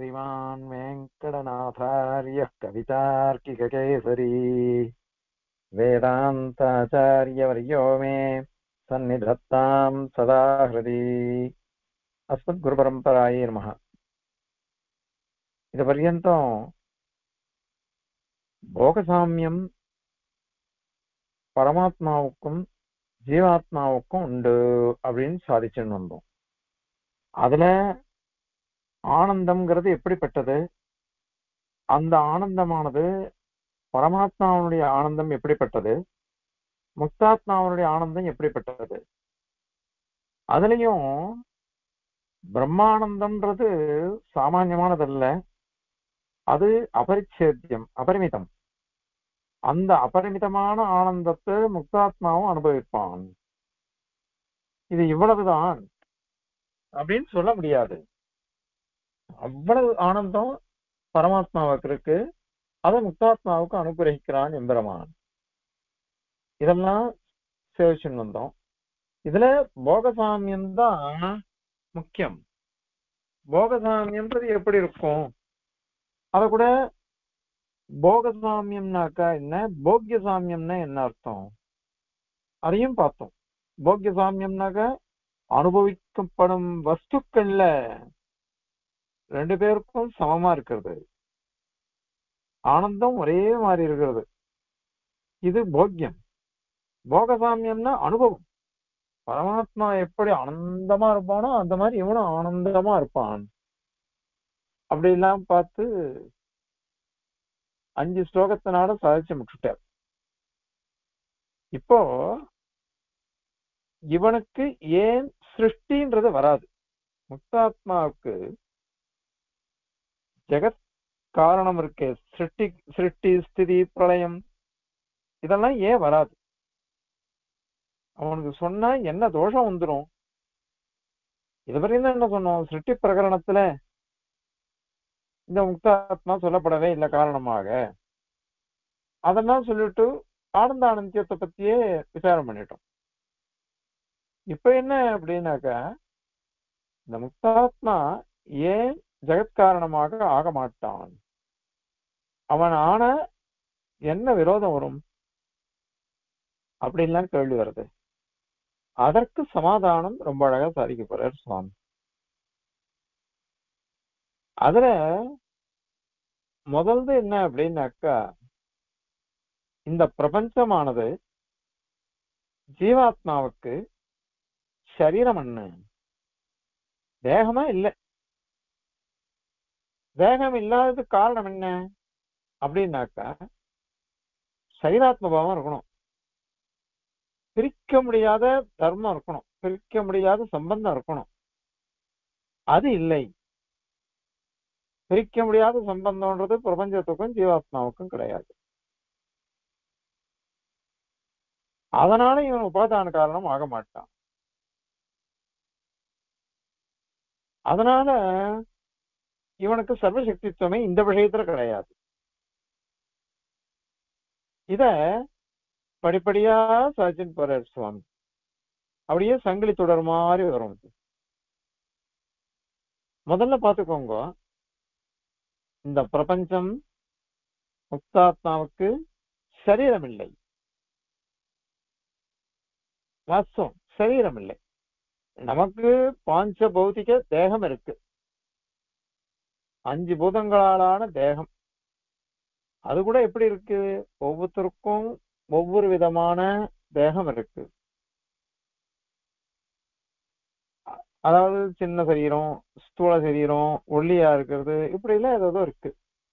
श्रीमान् वेङ्कटनाथार्यः कवितार्किककेसरी वेदान्ताचार्यवर्यो मे सन्निधत्तां सदा हृदि अस्मद्गुरुपरम्परायै नमः இது பர்யந்தம் போகசாமியம் பரமாத்மாவுக்கும் ஜீவாத்மாவுக்கும் உண்டு அப்படின்னு சாதிச்சுன்னு வந்தோம் அதுல ஆனந்தம்ங்கிறது எப்படிப்பட்டது அந்த ஆனந்தமானது பரமாத்மாவனுடைய ஆனந்தம் எப்படிப்பட்டது முக்தாத்மாவனுடைய ஆனந்தம் எப்படிப்பட்டது அதுலயும் பிரம்மானந்தம்ன்றது சாமான்யமானதல்ல அது அபரிச்சேத்தியம் அபரிமிதம் அந்த அபரிமிதமான ஆனந்தத்தை முக்தாத்மாவும் அனுபவிப்பான் இது இவ்வளவுதான் அப்படின்னு சொல்ல முடியாது அவ்வளவு ஆனந்தம் பரமாத்மாவுக்கு இருக்கு அதை முக்தாத்மாவுக்கு அனுகிரகிக்கிறான் எம்பெருமான் இதெல்லாம் சேவிச்சுன்னு வந்தோம் இதுல போகசாமியம் தான் முக்கியம் போகசாமியம்ன்றது எப்படி இருக்கும் அத கூட போகசாமியம்னாக்கா என்ன போக்கிய சாமியம்னா என்ன அர்த்தம் அதையும் பார்த்தோம் போக்கிய சாமியம்னாக்கா அனுபவிக்கப்படும் வஸ்துக்கள்ல ரெண்டு பேருக்கும் சமமா இருக்கிறது ஆனந்தம் ஒரே மாதிரி இருக்கிறது இது போக்கியம் போகசாமியம்னா அனுபவம் பரமாத்மா எப்படி ஆனந்தமா இருப்பானோ அந்த மாதிரி இவனும் ஆனந்தமா இருப்பான் அப்படி எல்லாம் பார்த்து அஞ்சு ஸ்லோகத்தினால சாதிச்சு முடிச்சுட்டார் இப்போ இவனுக்கு ஏன் சிருஷ்டின்றது வராது முக்தாத்மாவுக்கு ஜெகத் காரணம் இருக்கே சிருஷ்டி சிருஷ்டி ஸ்திதி பிரளயம் இதெல்லாம் ஏன் வராது அவனுக்கு சொன்னா என்ன தோஷம் வந்துடும் இதுவரையும் தான் என்ன சொன்னோம் சிருஷ்டி பிரகரணத்துல இந்த முக்தாத்மா சொல்லப்படவே இல்லை காரணமாக அதெல்லாம் சொல்லிட்டு ஆனந்த ஆனந்தியத்தை பத்தியே விசாரம் பண்ணிட்டோம் இப்ப என்ன அப்படின்னாக்கா இந்த முக்தாத்மா ஏன் ஜெகத்காரணமாக ஆக மாட்டான் அவன் ஆன என்ன விரோதம் வரும் அப்படின்லாம் கேள்வி வருது அதற்கு சமாதானம் ரொம்ப அழகா சாதிக்க போறார் சுவாமி அதுல முதல்து என்ன அப்படின்னாக்கா இந்த பிரபஞ்சமானது ஜீவாத்மாவுக்கு சரீரம் என்ன தேகமா இல்லை தேகம் இல்லாதது காரணம் என்ன அப்படின்னாக்கா சரீராத்மபாவம் இருக்கணும் பிரிக்க முடியாத தர்மம் இருக்கணும் பிரிக்க முடியாத சம்பந்தம் இருக்கணும் அது இல்லை பிரிக்க முடியாத சம்பந்தம்ன்றது பிரபஞ்சத்துக்கும் ஜீவாத்மாவுக்கும் கிடையாது அதனால இவன் உபாதான காரணம் ஆக மாட்டான் அதனால இவனுக்கு சர்வசக்தித்துவமே இந்த விஷயத்துல கிடையாது இத படிப்படியா சாச்சின் போறார் சுவாமி அப்படியே சங்கிலி தொடர் மாதிரி வரும் முதல்ல பாத்துக்கோங்க இந்த பிரபஞ்சம் முக்தாத்மாவுக்கு சரீரம் இல்லை வாஸ்தவம் சரீரம் இல்லை நமக்கு பாஞ்ச பௌதிக தேகம் இருக்கு அஞ்சு பூதங்களாலான தேகம் அது கூட எப்படி இருக்கு ஒவ்வொருத்தருக்கும் ஒவ்வொரு விதமான தேகம் இருக்கு அதாவது சின்ன சரீரம் ஸ்தூல சரீரம் ஒல்லியா இருக்கிறது இப்படி எல்லாம் ஏதோ இருக்கு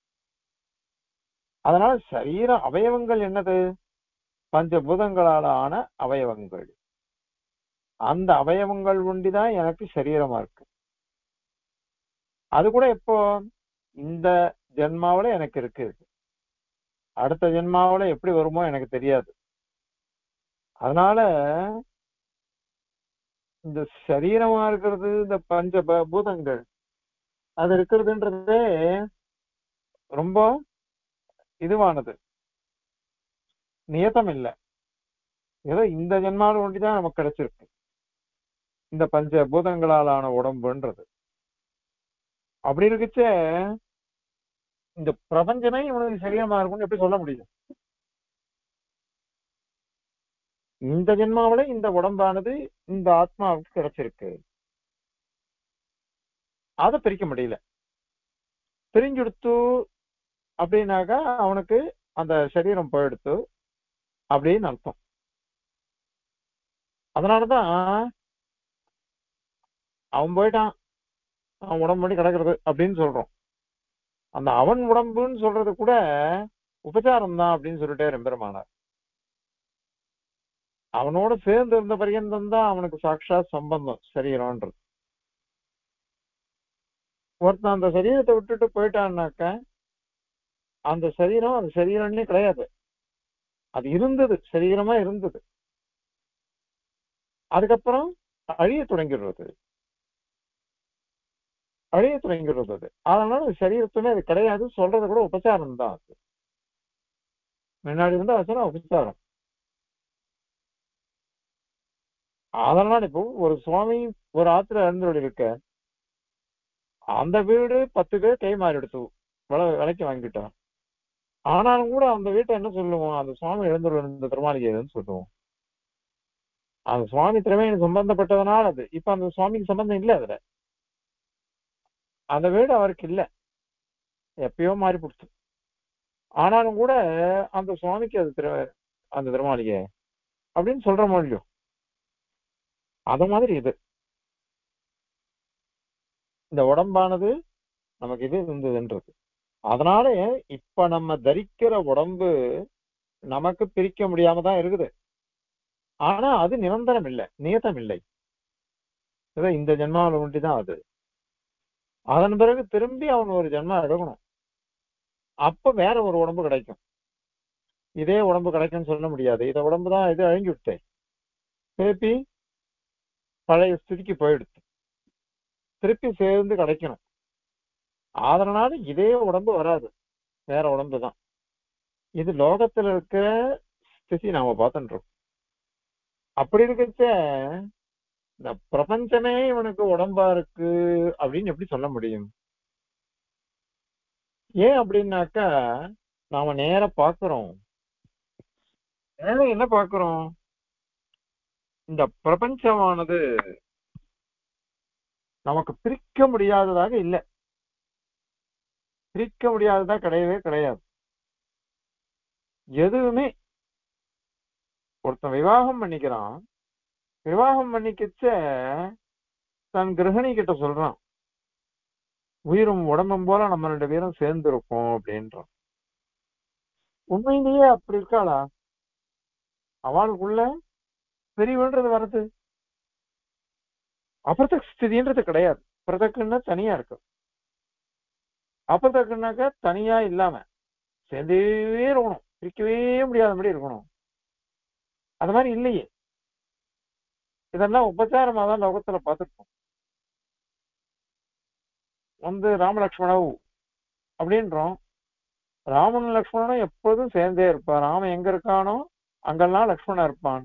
அதனால சரீர அவயவங்கள் என்னது பஞ்சபூதங்களால ஆன அவயவங்கள் அந்த அவயவங்கள் ஒண்டிதான் எனக்கு சரீரமா இருக்கு அது கூட எப்போ இந்த ஜென்மாவில எனக்கு இருக்கு அடுத்த ஜென்மாவில எப்படி வருமோ எனக்கு தெரியாது அதனால இந்த சரீரமா இருக்கிறது இந்த பஞ்ச பூதங்கள் அது இருக்கிறதுன்றதே ரொம்ப இதுவானது நியத்தம் இல்லை ஏதோ இந்த ஜென்மாவில் ஒண்டிதான் நமக்கு கிடைச்சிருக்கு இந்த பஞ்ச பூதங்களாலான உடம்புன்றது அப்படி இருக்குச்ச இந்த பிரபஞ்சமே இவனுக்கு சரீரமா இருக்கும்னு எப்படி சொல்ல முடியும் இந்த ஜென்மாவில இந்த உடம்பானது இந்த ஆத்மாவுக்கு கிடைச்சிருக்கு அதை பிரிக்க முடியல பிரிஞ்செடுத்து அப்படின்னாக்கா அவனுக்கு அந்த சரீரம் போயிடுத்து அப்படின்னு அர்த்தம் அதனாலதான் அவன் போயிட்டான் அவன் உடம்படி கிடக்குறது அப்படின்னு சொல்றோம் அந்த அவன் உடம்புன்னு சொல்றது கூட உபச்சாரம் தான் அப்படின்னு சொல்லிட்டே எம்பெருமானார் அவனோட சேர்ந்து இருந்த பரியந்தம் தான் அவனுக்கு சாட்சாத் சம்பந்தம் சரீரம்ன்றது ஒருத்தன் அந்த சரீரத்தை விட்டுட்டு போயிட்டான்னாக்க அந்த சரீரம் அது சரீரம்னே கிடையாது அது இருந்தது சரீரமா இருந்தது அதுக்கப்புறம் அழிய தொடங்கிடுறது அழிய தொடங்கிடுறது அது அதனால அது சரீரத்துமே அது கிடையாது சொல்றது கூட உபச்சாரம் தான் அது முன்னாடி இருந்தா அது உபச்சாரம் அதனால இப்போ ஒரு சுவாமி ஒரு ஆத்துல எழுந்தோடி இருக்க அந்த வீடு பத்து பேர் கை மாறி எடுத்து விலை விலைக்கு வாங்கிட்டான் ஆனாலும் கூட அந்த வீட்டை என்ன சொல்லுவோம் அந்த சுவாமி எழுந்தோடு இருந்த திருமாளிகைன்னு சொல்லுவோம் அந்த சுவாமி திறமையில சம்பந்தப்பட்டதுனால அது இப்ப அந்த சுவாமிக்கு சம்பந்தம் இல்லை அதுல அந்த வீடு அவருக்கு இல்ல எப்பயோ மாறி போடுச்சு ஆனாலும் கூட அந்த சுவாமிக்கு அது திரு அந்த திருமாளிகை அப்படின்னு சொல்ற மொழியும் அத மாதிரி இது இந்த உடம்பானது நமக்கு இது இருந்ததுன்றது அதனால இப்ப நம்ம தரிக்கிற உடம்பு நமக்கு பிரிக்க முடியாம தான் இருக்குது ஆனா அது நிரந்தரம் இல்லை நியதம் இல்லை ஏதோ இந்த ஜென்மாவில் ஒண்டி தான் அது அதன் பிறகு திரும்பி அவன் ஒரு ஜென்மா எடுக்கணும் அப்ப வேற ஒரு உடம்பு கிடைக்கும் இதே உடம்பு கிடைக்கும்னு சொல்ல முடியாது இத உடம்பு தான் இது அழிஞ்சு விட்டேன் திருப்பி பழைய ஸ்திதிக்கு போயிடுச்சு திருப்பி சேர்ந்து கிடைக்கணும் அதனால இதே உடம்பு வராது வேற உடம்பு தான் இது லோகத்துல இருக்கிற ஸ்திதி நாம பார்த்துட்டு அப்படி இருக்கச்ச இந்த பிரபஞ்சமே இவனுக்கு உடம்பா இருக்கு அப்படின்னு எப்படி சொல்ல முடியும் ஏன் அப்படின்னாக்கா நாம நேர பாக்குறோம் நேர என்ன பாக்குறோம் இந்த பிரபஞ்சமானது நமக்கு பிரிக்க முடியாததாக இல்லை பிரிக்க முடியாததா கிடையவே கிடையாது எதுவுமே ஒருத்தன் விவாகம் பண்ணிக்கிறான் விவாகம் பண்ணிக்கிச்ச தன் கிரகணி கிட்ட சொல்றான் உயிரும் உடம்பும் போல நம்ம ரெண்டு பேரும் சேர்ந்து இருக்கோம் அப்படின்றான் உண்மையிலேயே அப்படி இருக்காளா அவளுக்குள்ள பிரிவுன்றது வருது அபிரதக் ஸ்திதின்றது கிடையாது பிரதக்குன்னா தனியா இருக்கு அபிரதக்குனாக்கா தனியா இல்லாம சேர்ந்தே இருக்கணும் பிரிக்கவே முடியாதபடி இருக்கணும் அது மாதிரி இல்லையே இதெல்லாம் உபச்சாரமா தான் லோகத்துல பார்த்துருக்கோம் வந்து ராமலக்ஷ்மணவ் அப்படின்றோம் ராமன் லக்ஷ்மணனும் எப்போதும் சேர்ந்தே இருப்பான் ராமன் எங்க இருக்கானோ அங்கெல்லாம் லக்ஷ்மணன் இருப்பான்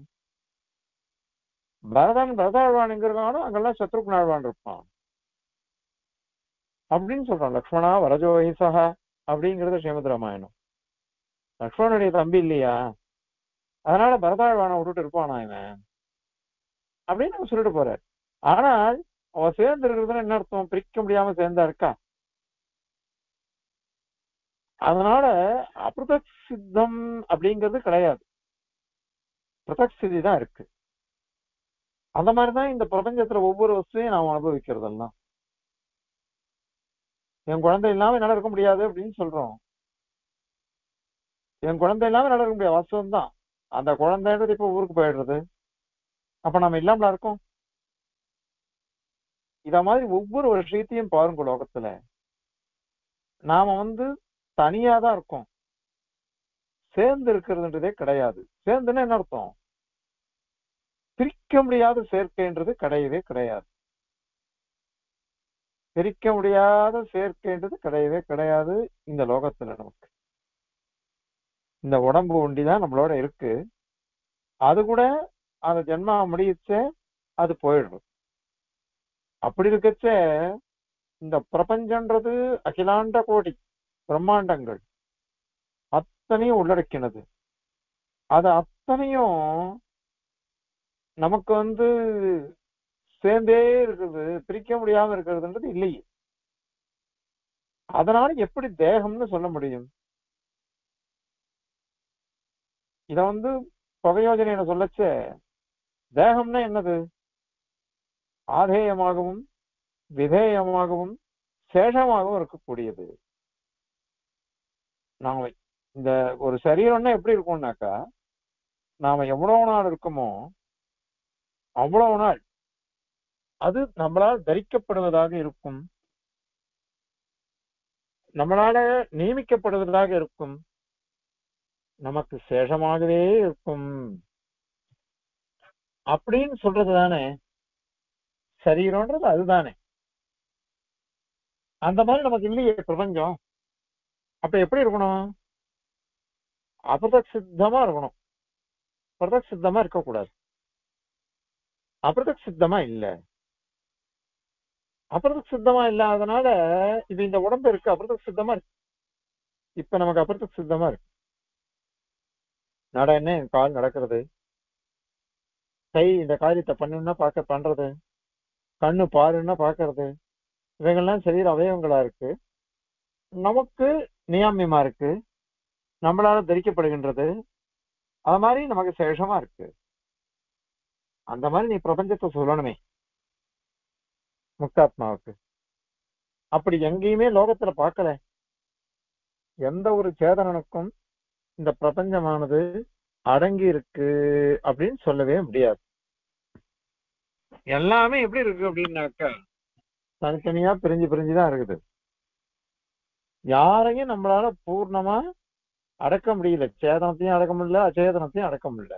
பரதன் பரதாழ்வான் எங்க இருக்கானோ அங்கெல்லாம் சத்ருகுணாழ்வான் இருப்பான் அப்படின்னு சொல்றான் லக்ஷ்மணா வரஜோஹிசக அப்படிங்கிறது ஸ்ரீமத் ராமாயணம் லக்ஷ்மணனுடைய தம்பி இல்லையா அதனால பரதாழ்வானை விட்டுட்டு இருப்பானா இவன் அப்படின்னு அவன் சொல்லிட்டு போறார் ஆனால் அவ சேர்ந்து இருக்கிறதுன்னு என்ன அர்த்தம் பிரிக்க முடியாம சேர்ந்தா இருக்கா அதனால அபிரதக் சித்தம் அப்படிங்கிறது கிடையாது பிரதக் ஸ்திதி தான் இருக்கு அந்த மாதிரிதான் இந்த பிரபஞ்சத்துல ஒவ்வொரு வஸ்துவையும் நாம் அனுபவிக்கிறதெல்லாம் என் குழந்தை இல்லாம என்னால இருக்க முடியாது அப்படின்னு சொல்றோம் என் குழந்தை இல்லாம என்னால இருக்க முடியாது வாஸ்தவம் தான் அந்த குழந்தைன்றது இப்ப ஊருக்கு போயிடுறது அப்ப நம்ம இல்லாமல இருக்கோம் இத மாதிரி ஒவ்வொரு விஷயத்தையும் பாருங்க லோகத்துல நாம வந்து தனியா தான் இருக்கோம் சேர்ந்து இருக்கிறதுன்றதே கிடையாது சேர்ந்துன்னா என்ன அர்த்தம் பிரிக்க முடியாத சேர்க்கைன்றது கிடையவே கிடையாது பிரிக்க முடியாத சேர்க்கைன்றது கிடையவே கிடையாது இந்த லோகத்துல நமக்கு இந்த உடம்பு ஒண்டிதான் நம்மளோட இருக்கு அது கூட அந்த ஜென்மா முடியச்ச அது போயிடும் அப்படி இருக்கச்ச இந்த பிரபஞ்சன்றது அகிலாண்ட கோடி பிரம்மாண்டங்கள் அத்தனையும் உள்ளடக்கினது அது அத்தனையும் நமக்கு வந்து சேர்ந்தே இருக்கிறது பிரிக்க முடியாம இருக்கிறதுன்றது இல்லையே அதனால எப்படி தேகம்னு சொல்ல முடியும் இத வந்து பகயோஜனையில சொல்லச்ச தேகம்னா என்னது ஆதேயமாகவும் விதேயமாகவும் சேஷமாகவும் இருக்கக்கூடியது நாம இந்த ஒரு சரீரம்னா எப்படி இருக்கும்னாக்கா நாம எவ்வளவு நாள் இருக்கோமோ அவ்வளவு நாள் அது நம்மளால் தரிக்கப்படுவதாக இருக்கும் நம்மளால நியமிக்கப்படுவதாக இருக்கும் நமக்கு சேஷமாகவே இருக்கும் அப்படின்னு சொல்றது தானே சரீரம்ன்றது அதுதானே அந்த மாதிரி நமக்கு இல்லையே பிரபஞ்சம் அப்ப எப்படி இருக்கணும் அபிரதக் சித்தமா இருக்கணும் பிரதக் சித்தமா இருக்கக்கூடாது அபிரதக் சித்தமா இல்ல அபிரதக் சித்தமா இல்லாதனால இது இந்த உடம்பு இருக்கு அபிரதக் சித்தமா இருக்கு இப்ப நமக்கு அபிரதக் சித்தமா இருக்கு நட என்ன என் கால் நடக்கிறது கை இந்த காரியத்தை பண்ணுன்னா பார்க்க பண்றது கண்ணு பாருன்னா பாக்குறது இவைகள்லாம் சரீர அவயவங்களா இருக்கு நமக்கு நியாமியமா இருக்கு நம்மளால தரிக்கப்படுகின்றது அது மாதிரி நமக்கு சேஷமா இருக்கு அந்த மாதிரி நீ பிரபஞ்சத்தை சொல்லணுமே முக்தாத்மாவுக்கு அப்படி எங்கேயுமே லோகத்துல பார்க்கல எந்த ஒரு சேதனனுக்கும் இந்த பிரபஞ்சமானது அடங்கி இருக்கு அப்படின்னு சொல்லவே முடியாது எல்லாமே எப்படி இருக்கு அப்படின்னாக்கா தனித்தனியா பிரிஞ்சு பிரிஞ்சுதான் இருக்குது யாரையும் நம்மளால பூர்ணமா அடக்க முடியல சேதனத்தையும் அடக்க முடியல அச்சேதனத்தையும் அடக்க முடியல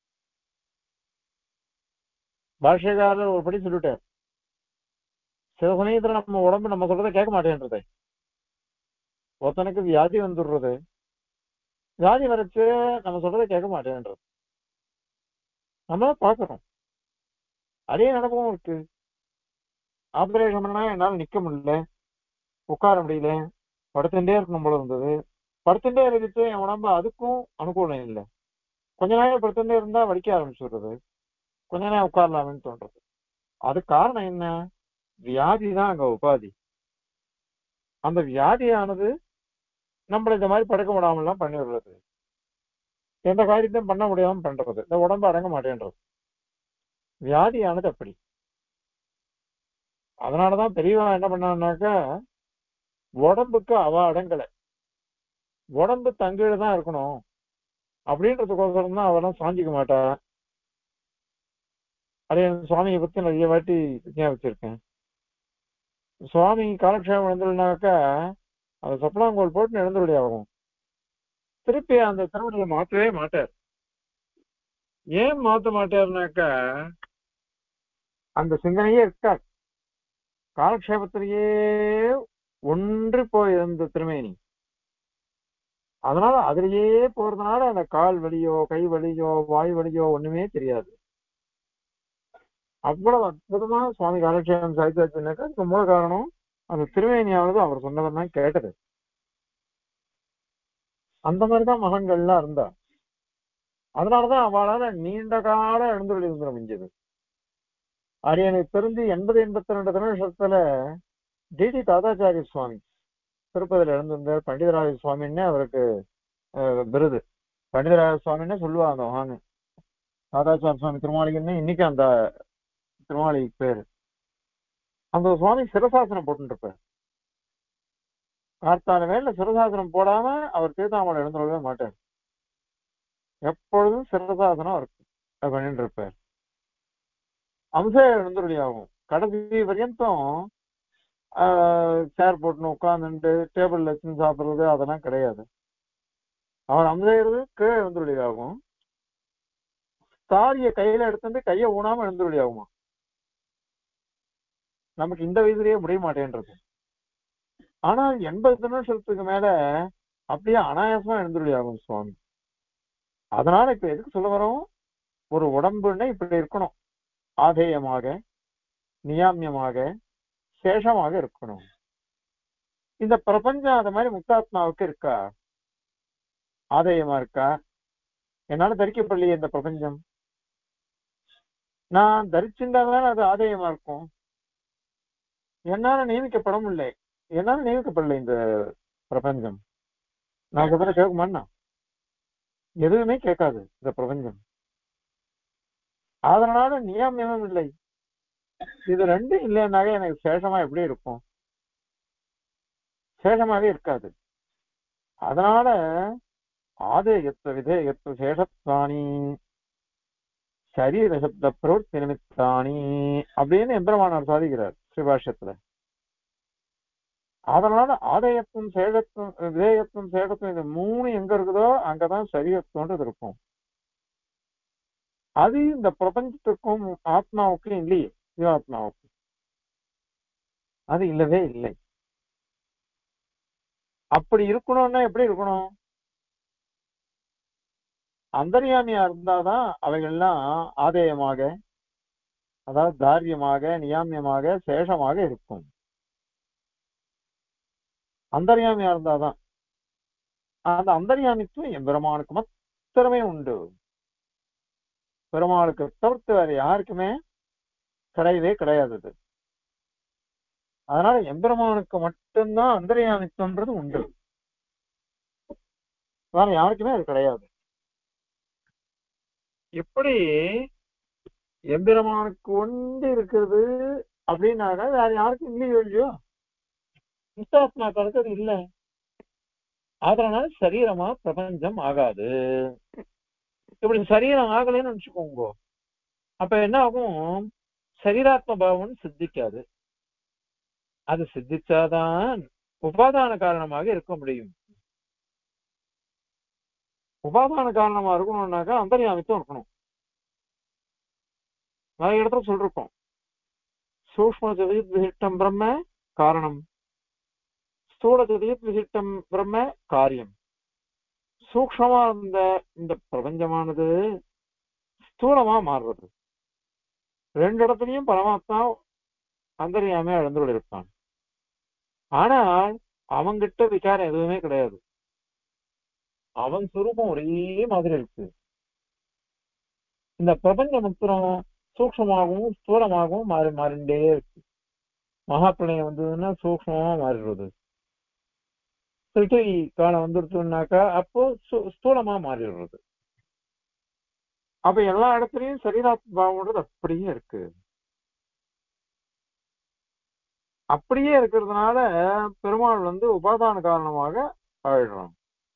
பாஷ்யக்காரர் ஒரு படி சொல்லிட்டார் சில சமயத்துல நம்ம உடம்பு நம்ம சொல்றதை கேட்க மாட்டேன்றது ஒருத்தனுக்கு வியாதி வந்துடுறது வியாதி வரைச்சு நம்ம சொல்றதை கேட்க மாட்டேன்றது நம்ம பாக்குறோம் அதே நடக்கவும் இருக்கு ஆபரேஷன் பண்ணா என்னால நிக்க முடியல உட்கார முடியல படுத்துட்டே இருக்கணும் போல இருந்தது படுத்துட்டே இருந்துட்டு என் உடம்பு அதுக்கும் அனுகூலம் இல்லை கொஞ்ச நேரம் படுத்துட்டே இருந்தா வலிக்க ஆரம்பிச்சுடுறது கொஞ்ச நேரம் உட்காரலாம்னு தோன்றது அது காரணம் என்ன வியாதி தான் அங்க உபாதி அந்த வியாதியானது நம்மள இந்த மாதிரி படுக்க விடாமலாம் பண்ணி விடுறது எந்த காரியத்தையும் பண்ண முடியாம பண்றது இந்த உடம்பு அடங்க மாட்டேன்றது வியாதியானது அப்படி அதனாலதான் பெரியவன் என்ன பண்ணான்னாக்கா உடம்புக்கு அவ அடங்கலை உடம்பு தங்கீழ தான் இருக்கணும் அப்படின்றதுக்கோசரம் தான் அவெல்லாம் சாஞ்சிக்க மாட்டா அதே சுவாமியை பத்தி நிறைய வாட்டி ஞாபகிச்சிருக்கேன் சுவாமி காலக்ஷேபம் எழுந்துனாக்கா அந்த சொப்பலாங்கோல் போட்டு எழுந்துருடைய ஆகும் திருப்பி அந்த திருவடியை மாற்றவே மாட்டார் ஏன் மாத்த மாட்டாருனாக்கா அந்த சிந்தனையே இருக்காது காலக்ஷேபத்திலேயே ஒன்று போய் இருந்த திருமேனி அதனால அதுலயே போறதுனால அந்த கால் வலியோ கை வலியோ வாய் வலியோ ஒண்ணுமே தெரியாது அவ்வளவு அற்புதமா சுவாமி காலக்ஷேபம் சாய்த்தாச்சுனாக்கா அதுக்கு மூல காரணம் அந்த திருவேணியாவது அவர் சொன்னதெல்லாம் கேட்டது அந்த மாதிரிதான் மகன்கள்லாம் இருந்தா அதனாலதான் அவளால நீண்ட கால எழுந்துள்ள இருந்துட முடிஞ்சது அது எனக்கு தெரிஞ்சு எண்பது எண்பத்தி ரெண்டு திருநட்சத்திரத்துல டிடி தாதாச்சாரிய சுவாமி திருப்பதியில இருந்திருந்தார் பண்டிதராஜ சுவாமின்னு அவருக்கு அஹ், விருது பண்டிதராஜ சுவாமின்னு சொல்லுவாங்க வாங்க தாதாச்சார சுவாமி திருமாளிகன்னு இன்னைக்கு அந்த திருமாளிகைக்கு பேரு அந்த சுவாமி சிரசாசனம் போட்டுட்டு இருப்பார் கார்த்தால வேலை சிரசாசனம் போடாம அவர் தீர்த்தாமலை எழுந்துடவே மாட்டார் எப்பொழுதும் சிரசாசனம் இருக்கு அது பண்ணிட்டு இருப்பார் அம்ச எழுந்துருளி ஆகும் கடைசி வரையந்தும் சேர் போட்டுன்னு உட்காந்துட்டு டேபிள்ல வச்சு சாப்பிடுறது அதெல்லாம் கிடையாது அவர் அம்சைகிறது கீழே எழுந்துருளி ஆகும் தாலிய கையில எடுத்துட்டு கையை ஊனாம எழுந்துருளி ஆகுமா நமக்கு இந்த வயசுலயே முடிய மாட்டேன்றது ஆனால் எண்பது நிமிஷத்துக்கு மேல அப்படியே அனாயாசமா எழுந்துருளி ஆகும் சுவாமி அதனால இப்ப எதுக்கு சொல்ல வரோம் ஒரு உடம்புன்னா இப்படி இருக்கணும் ஆதேயமாக நியாமியமாக சேஷமாக இருக்கணும் இந்த பிரபஞ்சம் அது மாதிரி முக்தாத்மாவுக்கு இருக்கா ஆதாயமா இருக்கா என்னால தரிக்கப்படலையே இந்த பிரபஞ்சம் நான் தரிச்சிருந்தா தானே அது ஆதாயமா இருக்கும் என்னால நியமிக்கப்பட முடியல என்னால நியமிக்கப்படல இந்த பிரபஞ்சம் நான் சொல்றத கேட்குமாண்ணா எதுவுமே கேட்காது இந்த பிரபஞ்சம் அதனால நியமனம் இல்லை இது ரெண்டும் இல்லைன்னாக எனக்கு சேஷமா எப்படி இருக்கும் சேஷமாவே இருக்காது அதனால ஆதேயத்துவ விதேயத்துவ சேஷத்வானி சரீர சப்த பிரவృத்தி நிமித்தானி அப்படின்னு எம்பெருமானார் சாதிக்கிறார் ஸ்ரீபாஷ்யத்துல அதனால ஆதாயத்துவம் சேகத்துவம் விதேயத்துவம் சேகத்துவம் இந்த மூணு எங்க இருக்குதோ அங்கதான் சரீரத்துவன்றது இருக்கும் அது இந்த பிரபஞ்சத்துக்கும் ஆத்மாவுக்கும் இல்லையே ஜீவாத்மாவுக்கும் அது இல்லவே இல்லை அப்படி இருக்கணும்னா எப்படி இருக்கணும் அந்தர்யாமியா இருந்தாதான் அவைகள்லாம் ஆதேயமாக அதாவது தாரியமாக நியாமியமாக சேஷமாக இருக்கும் அந்தர்யாமியா இருந்தாதான் அந்த அந்தர்யாமித்துவம் என் பெருமானுக்கு மாத்திரமே உண்டு பெருமாளுக்கு தவிர்த்து வேற யாருக்குமே கிடையவே கிடையாது அது அதனால எம்பெருமானுக்கு மட்டும்தான் அந்தர்யாமித்துவன்றது உண்டு வேற யாருக்குமே அது கிடையாது எப்படி எம்பெருமானுக்கு ஒன்று இருக்கிறது அப்படின்னாக்க வேற யாருக்கும் இல்லையோ இல்லையோ முக்தாத்மாக்களுக்கு அது இல்லை அதனால சரீரமா பிரபஞ்சம் ஆகாது இப்படி சரீரம் ஆகலைன்னு நினைச்சுக்கோங்க அப்ப என்ன ஆகும் சரீராத்ம பாவம் சித்திக்காது அது சித்திச்சாதான் உபாதான காரணமாக இருக்க முடியும் உபாதான காரணமா இருக்கணும்னாக்கா அந்தர்யாமித்துவம் இருக்கணும் நிறைய இடத்துல சொல்லிருக்கோம் சூக்ம ஜெகத் விசிஷ்டம் பிரம்ம காரணம் ஸ்தூல ஜெகத் விசிஷ்டம் பிரம்ம காரியம் சூக்ஷமா இருந்த இந்த பிரபஞ்சமானது ஸ்தூலமா மாறுறது ரெண்டு இடத்துலயும் பரமாத்மா அந்தரியாமே இழந்து இருப்பான் ஆனால் அவங்கிட்ட விகாரம் எதுவுமே கிடையாது அவன் சுரூபம் ஒரே மாதிரி இருக்கு இந்த பிரபஞ்ச முத்திரம் சூக்ஷமாகவும் ஸ்தூலமாகவும் மாறி மாறிண்டே இருக்கு மகாப்பிரளயம் வந்ததுன்னா சூக்ஷமா மாறிடுறது சிருஷ்டி காலம் வந்துருச்சுனாக்கா அப்போ சு- ஸ்தூலமா மாறிடுறது அப்ப எல்லா இடத்துலயும் சரீராத்ம பாவம்ன்றது அப்படியே இருக்கு அப்படியே இருக்கிறதுனால பெருமாள் வந்து உபாதான காரணமாக ஆயிடுறான்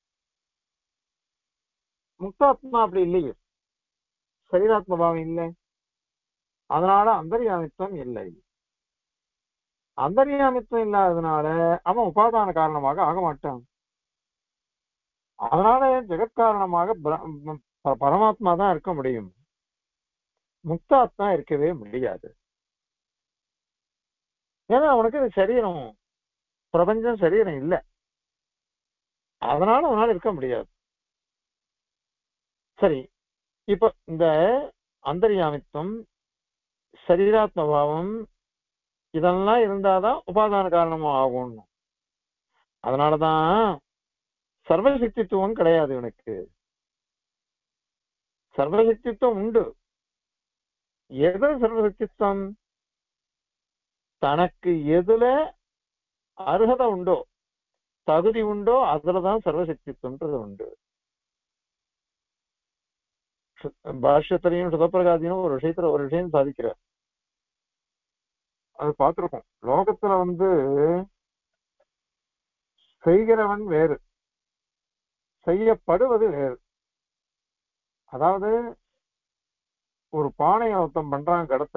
முக்தாத்மா அப்படி இல்லையே சரீராத்ம பாவம் இல்லை அதனால அந்தர்யாமித்துவம் இல்லை அந்தர்யாமித்துவம் இல்லாததுனால அவன் உபாதான காரணமாக ஆக மாட்டான் அதனால ஜெகத்காரணமாக பிர- ப- பரமாத்மா தான் இருக்க முடியும் முக்தாத்மா இருக்கவே முடியாது ஏன்னா அவனுக்கு இது சரீரம் பிரபஞ்சம் சரீரம் இல்லை அதனால அவனால இருக்க முடியாது சரி இப்ப இந்த அந்தர்யாமித்துவம் சரீராத்ம பாவம் இதெல்லாம் இருந்தாதான் உபாதான காரணமா ஆகும் அதனாலதான் சர்வசக்தித்துவம் கிடையாது இவனுக்கு சர்வசக்தித்துவம் உண்டு எது சர்வசக்தித்துவம் தனக்கு எதுல அருகதை உண்டோ தகுதி உண்டோ அதுலதான் சர்வசக்தித்துவம்ன்றது உண்டு சு- பாஷ்யத்திலையும் சுதப்பிரகாதியும் ஒரு விஷயத்துல ஒரு விஷயம் சாதிக்கிறார் அது பார்த்திருக்கோம் லோகத்துல வந்து செய்கிறவன் வேறு செய்யப்படுவது வேறு அதாவது ஒரு பானையை ஒருத்தன் பண்றான் கடத்த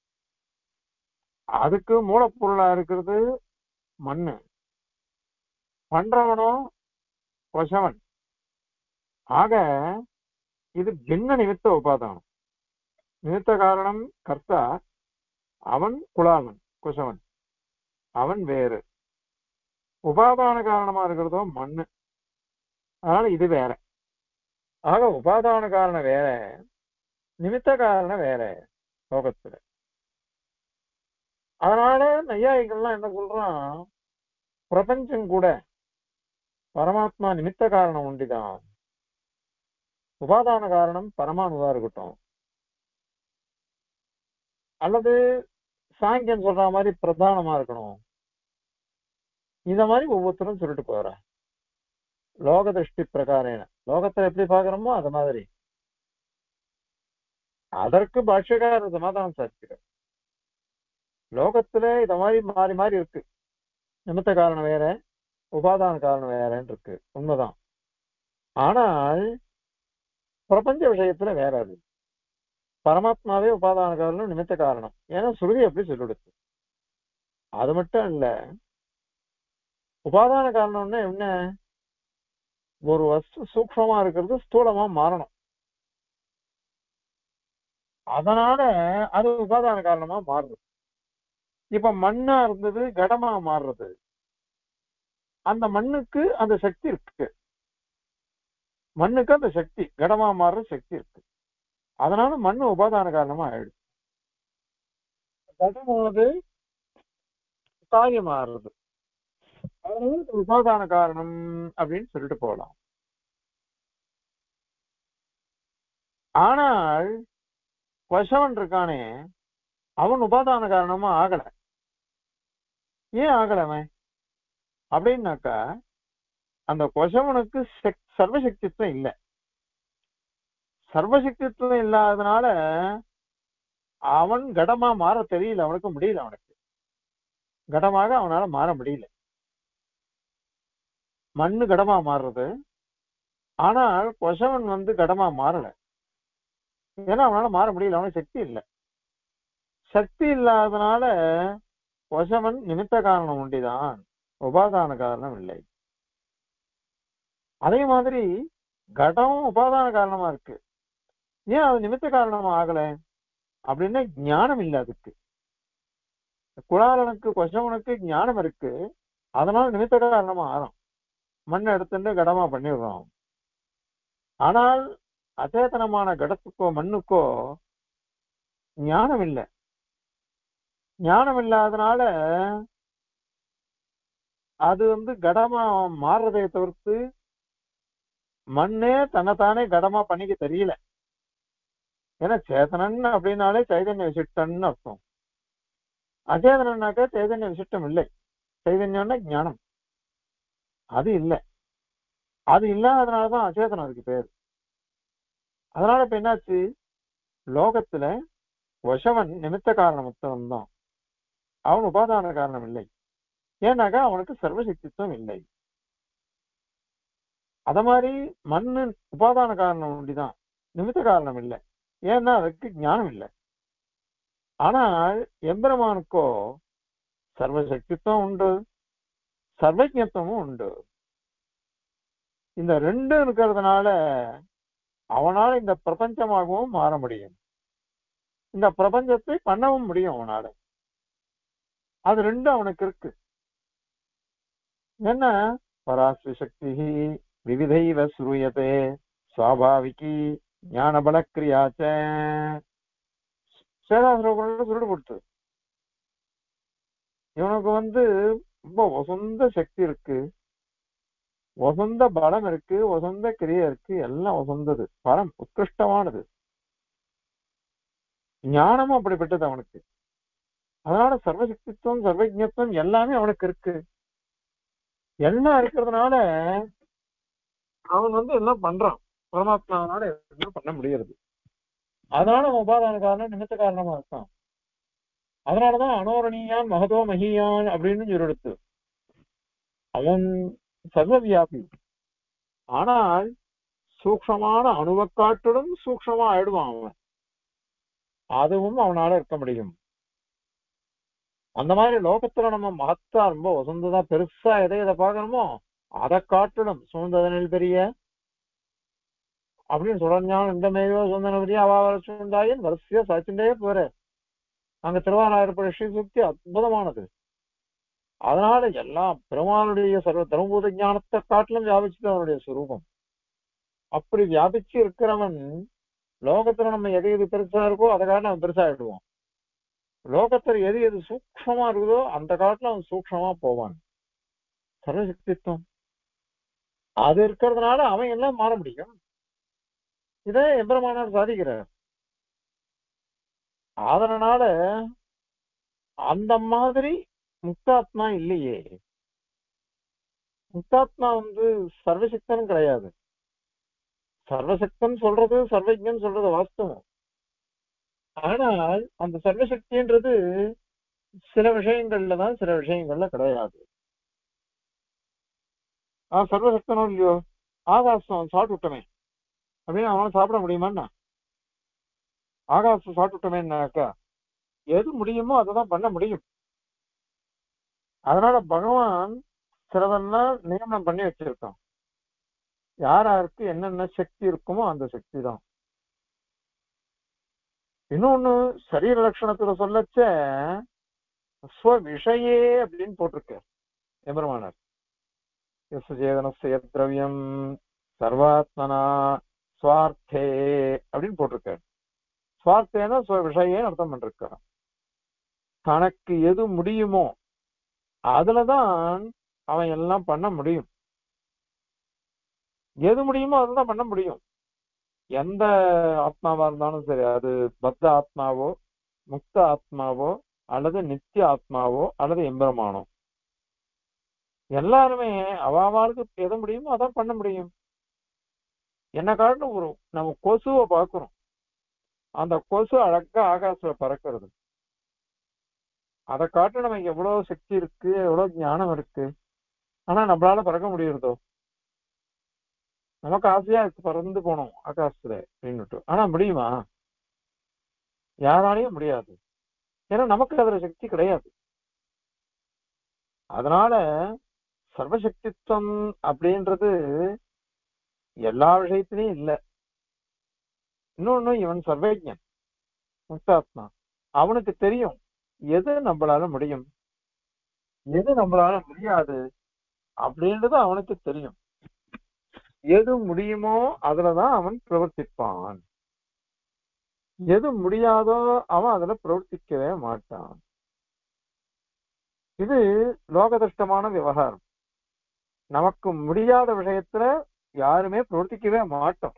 அதுக்கு மூலப்பொருளா இருக்கிறது மண்ணு பண்றவனும் கொசவன் ஆக இது பின்ன நிமித்த உபாதானம் நிமித்த காரணம் கர்த்தா அவன் குலாவன் குசவன் அவன் வேறு உபாதான காரணமா இருக்கிறதோ மண்ணு அதனால இது வேற ஆக உபாதான காரணம் வேற நிமித்த காரணம் வேற லோகத்துல அதனால நையாயிகள்லாம் என்ன சொல்றான் பிரபஞ்சம் கூட பரமாத்மா நிமித்த காரணம் உண்டுதான் உபாதான காரணம் பரமாணுவா இருக்கட்டும் அல்லது சாங்கியம் சொல்ற மாதிரி பிரதானமா இருக்கணும் இந்த மாதிரி ஒவ்வொருத்தரும் சொல்லிட்டு போற லோக திருஷ்டி பிரகாரேன லோகத்தை எப்படி பாக்குறோமோ அது மாதிரி அதற்கு பாஷ்யக்காரர் சமாதானம் சாதிக்கிறார் லோகத்துல இத மாதிரி மாறி மாறி இருக்கு நிமித்த காரணம் வேற உபாதான காரணம் வேறன்னு இருக்கு உண்மைதான் ஆனால் பிரபஞ்ச விஷயத்துல வேற அது பரமாத்மாவே உபாதான காரணம் நிமித்த காரணம் ஏன்னா சுருதி அப்படி சொல்லிடுச்சு அது மட்டும் இல்ல உபாதான காரணம்னா என்ன ஒரு வஸ்து சூக்ஷமா இருக்கிறது ஸ்தூலமா மாறணும் அதனால அது உபாதான காரணமா மாறுது இப்ப மண்ணா இருந்தது கடமா மாறுறது அந்த மண்ணுக்கு அந்த சக்தி இருக்கு மண்ணுக்கு அந்த சக்தி கடமா மாறுற சக்தி இருக்கு அதனால மண்ணு உபாதான காரணமா ஆயிடுது கடமானது காரியம் மாறுறது அதனால இது உபாதான காரணம் அப்படின்னு சொல்லிட்டு போகலாம் ஆனால் கொசவன் இருக்கானே அவன் உபாதான காரணமா ஆகல ஏன் ஆகல அவன் அப்படின்னாக்கா அந்த கொசவனுக்கு செக்- சர்வசக்தித்துவம் இல்லை சர்வசக்தித்துவம் இல்லாதனால அவன் கடமா மாற தெரியல அவனுக்கு முடியல அவனுக்கு கடமாக அவனால மாற முடியல மண்ணு கடமா மாறுறது ஆனால் கொசவன் வந்து கடமா மாறல ஏன்னா அவனால மாற முடியல அவனுக்கு சக்தி இல்லை சக்தி இல்லாதனால கொசவன் நிமித்த காரணம் உண்டிதான் உபாதான காரணம் இல்லை அதே மாதிரி கடம் உபாதான காரணமா இருக்கு ஏன் அது நிமித்த காரணமா ஆகல அப்படின்னா ஞானம் இல்லை அதுக்கு குளாலனுக்கு கொசவனுக்கு ஞானம் இருக்கு அதனால நிமித்த காரணமா ஆறும் மண்ணை எடுத்துட்டு கடமா பண்ணிடுறோம் ஆனால் அச்சேதனமான கடத்துக்கோ மண்ணுக்கோ ஞானம் இல்லை ஞானம் இல்லாதனால அது வந்து கடமா மாறுறதை தவிர்த்து மண்ணே தன்னைத்தானே கடமா பண்ணிக்க தெரியல ஏன்னா சேதனன் அப்படின்னாலே சைதன்ய விசிஷ்டன் அர்த்தம் அச்சேதனன்னாக்கா சைதன்ய விசிஷ்டம் இல்லை சைதன்யம்னா ஞானம் அது இல்லை அது இல்லாதனாலதான் அச்சேதனம் இருக்கு பேர் அதனால இப்ப என்னாச்சு லோகத்துல வசவன் நிமித்த காரணமத்தவன் தான் அவன் உபாதான காரணம் இல்லை ஏன்னாக்கா அவனுக்கு சர்வசக்தித்துவம் இல்லை அத மாதிரி மண்ணு உபாதான காரணம் ஒண்டிதான் நிமித்த காரணம் இல்லை ஏன்னா அதுக்கு ஞானம் இல்லை ஆனால் எம்பெருமானுக்கோ சர்வசக்தித்துவம் உண்டு சர்வஜத்துவமும் உண்டு இந்த ரெண்டும் இருக்கிறதுனால அவனால இந்த பிரபஞ்சமாகவும் மாற முடியும் இந்த பிரபஞ்சத்தை பண்ணவும் முடியும் அவனால அது ரெண்டும் அவனுக்கு இருக்கு என்ன பராஸ்வி சக்தி விவிதைவ ஸ்ரூயதே சுவாபாவிகி ஞான பலக்கிரியாச்ச சேதாசுரகுணம் சுருடு கொடுத்து இவனுக்கு வந்து ரொம்ப வசந்த சக்தி இருக்கு வசந்த பலம் இருக்கு வசந்த கிரியை இருக்கு எல்லாம் வசந்தது பலம் உத்கிருஷ்டமானது ஞானமும் அப்படிப்பட்டது அவனுக்கு அதனால சர்வசக்தித்துவம் சர்வஜத்துவம் எல்லாமே அவனுக்கு இருக்கு எல்லாம் இருக்கிறதுனால அவன் வந்து எல்லாம் பண்றான் பரமாத்மாவனால எல்லாம் பண்ண முடியறது அதனால அவன் உபாதான காரணம் நிமித்த காரணமா இருக்கான் அதனாலதான் அனோரணியான் மகதோ மகியான் அப்படின்னு சொல்லிடுத்து அவன் சர்வவியாபி ஆனால் சூக்ஷமான அணுவை காட்டிலும் சூக்ஷமா ஆயிடுவான் அவன் அதுவும் அவனால இருக்க முடியும் அந்த மாதிரி லோகத்துல நம்ம மகத்தா ரொம்ப வசந்ததா பெருசா எதை எதை பாக்குறோமோ அதை காட்டிலும் சூழ்ந்ததனில் பெரிய அப்படின்னு சொல்றான் இந்த மேயோ சொந்தன பெரிய அவாவர சூழ்ந்தாயின் வரிசையா சாச்சிண்டே போற அங்க திருவாராயிரப்பட ஸ்ரீ சுக்தி அற்புதமானது அதனால எல்லாம் பெருமானுடைய சர்வ தர்மபூத ஞானத்தை காட்டிலும் வியாபிச்சது அவனுடைய சுரூபம் அப்படி வியாபிச்சு இருக்கிறவன் லோகத்துல நம்ம எது எது பெருசா இருக்கோ அதை காட்டிலும் அவன் பெருசா ஆயிடுவான் லோகத்துல எது எது சூக்ஷமா இருக்குதோ அந்த காட்டுல அவன் சூக்ஷமா போவான் சர்வசக்தித்துவம் அது இருக்கிறதுனால அவன் எல்லாம் மாற முடியும் இதை எம்பெருமானார் சாதிக்கிறார் அதனால அந்த மாதிரி முக்தாத்மா இல்லையே முக்தாத்மா வந்து சர்வசக்தன் கிடையாது சர்வசக்தன் சொல்றது சர்வஜன் சொல்றது வாஸ்தவம் ஆனால் அந்த சர்வசக்தின்றது சில விஷயங்கள்ல தான் சில விஷயங்கள்ல கிடையாது ஆ சர்வசக்தனோ இல்லையோ ஆகாசம் சாப்பிட்டு விட்டமே அப்படின்னு அவனால சாப்பிட முடியுமான்னா ஆகாசம் சாப்பிட்டு விட்டமேன்னாக்கா எது முடியுமோ அதை தான் பண்ண முடியும் அதனால பகவான் சிலதெல்லாம் நியமனம் பண்ணி வச்சிருக்கான் யார் யாருக்கு என்னென்ன சக்தி இருக்குமோ அந்த சக்தி தான் இன்னொன்னு சரீர லட்சணத்துல சொல்லச்ச ஸ்வ விஷயே அப்படின்னு போட்டிருக்க எம்பெருமானார் எஸ் சேதனஸ்ய திரவியம் சர்வாத்மனா சுவார்த்தே அப்படின்னு போட்டிருக்காரு சுவார்த்தேனா ஸ்வ விஷயேன்னு அர்த்தம் பண்ணிருக்காரு தனக்கு எது முடியுமோ அதுலதான் அவன் எல்லாம் பண்ண முடியும் எது முடியுமோ அதுதான் பண்ண முடியும் எந்த ஆத்மாவா இருந்தாலும் சரி அது பத்த ஆத்மாவோ முக்த ஆத்மாவோ அல்லது நித்திய ஆத்மாவோ அல்லது எம்பெருமானோ எல்லாருமே அவாவாளுக்கு எது முடியுமோ அதான் பண்ண முடியும் என்ன காரணம் ஒரு நம்ம கொசுவை பார்க்கிறோம் அந்த கொசு அழகா ஆகாசத்துல பறக்கிறது அதை காட்ட நமக்கு எவ்வளவு சக்தி இருக்கு எவ்வளவு ஞானம் இருக்கு ஆனா நம்மளால பறக்க முடியறதோ நமக்கு ஆசையா இருக்கு பறந்து போனோம் ஆகாசத்துல அப்படின்னுட்டு ஆனா முடியுமா யாராலையும் முடியாது ஏன்னா நமக்கு அதுல சக்தி கிடையாது அதனால சர்வசக்தித்வம் அப்படின்றது எல்லா விஷயத்திலையும் இல்ல இன்னொன்னு இவன் சர்வஜன் முக்தாத்மா அவனுக்கு தெரியும் எது நம்மளால முடியும் எது நம்மளால முடியாது அப்படின்றது அவனுக்கு தெரியும் எது முடியுமோ அதுலதான் அவன் பிரவர்த்திப்பான் எது முடியாதோ அவன் அதுல பிரவர்த்திக்கவே மாட்டான் இது லோகதிஷ்டமான விவகாரம் நமக்கு முடியாத விஷயத்துல யாருமே பிரவர்த்திக்கவே மாட்டோம்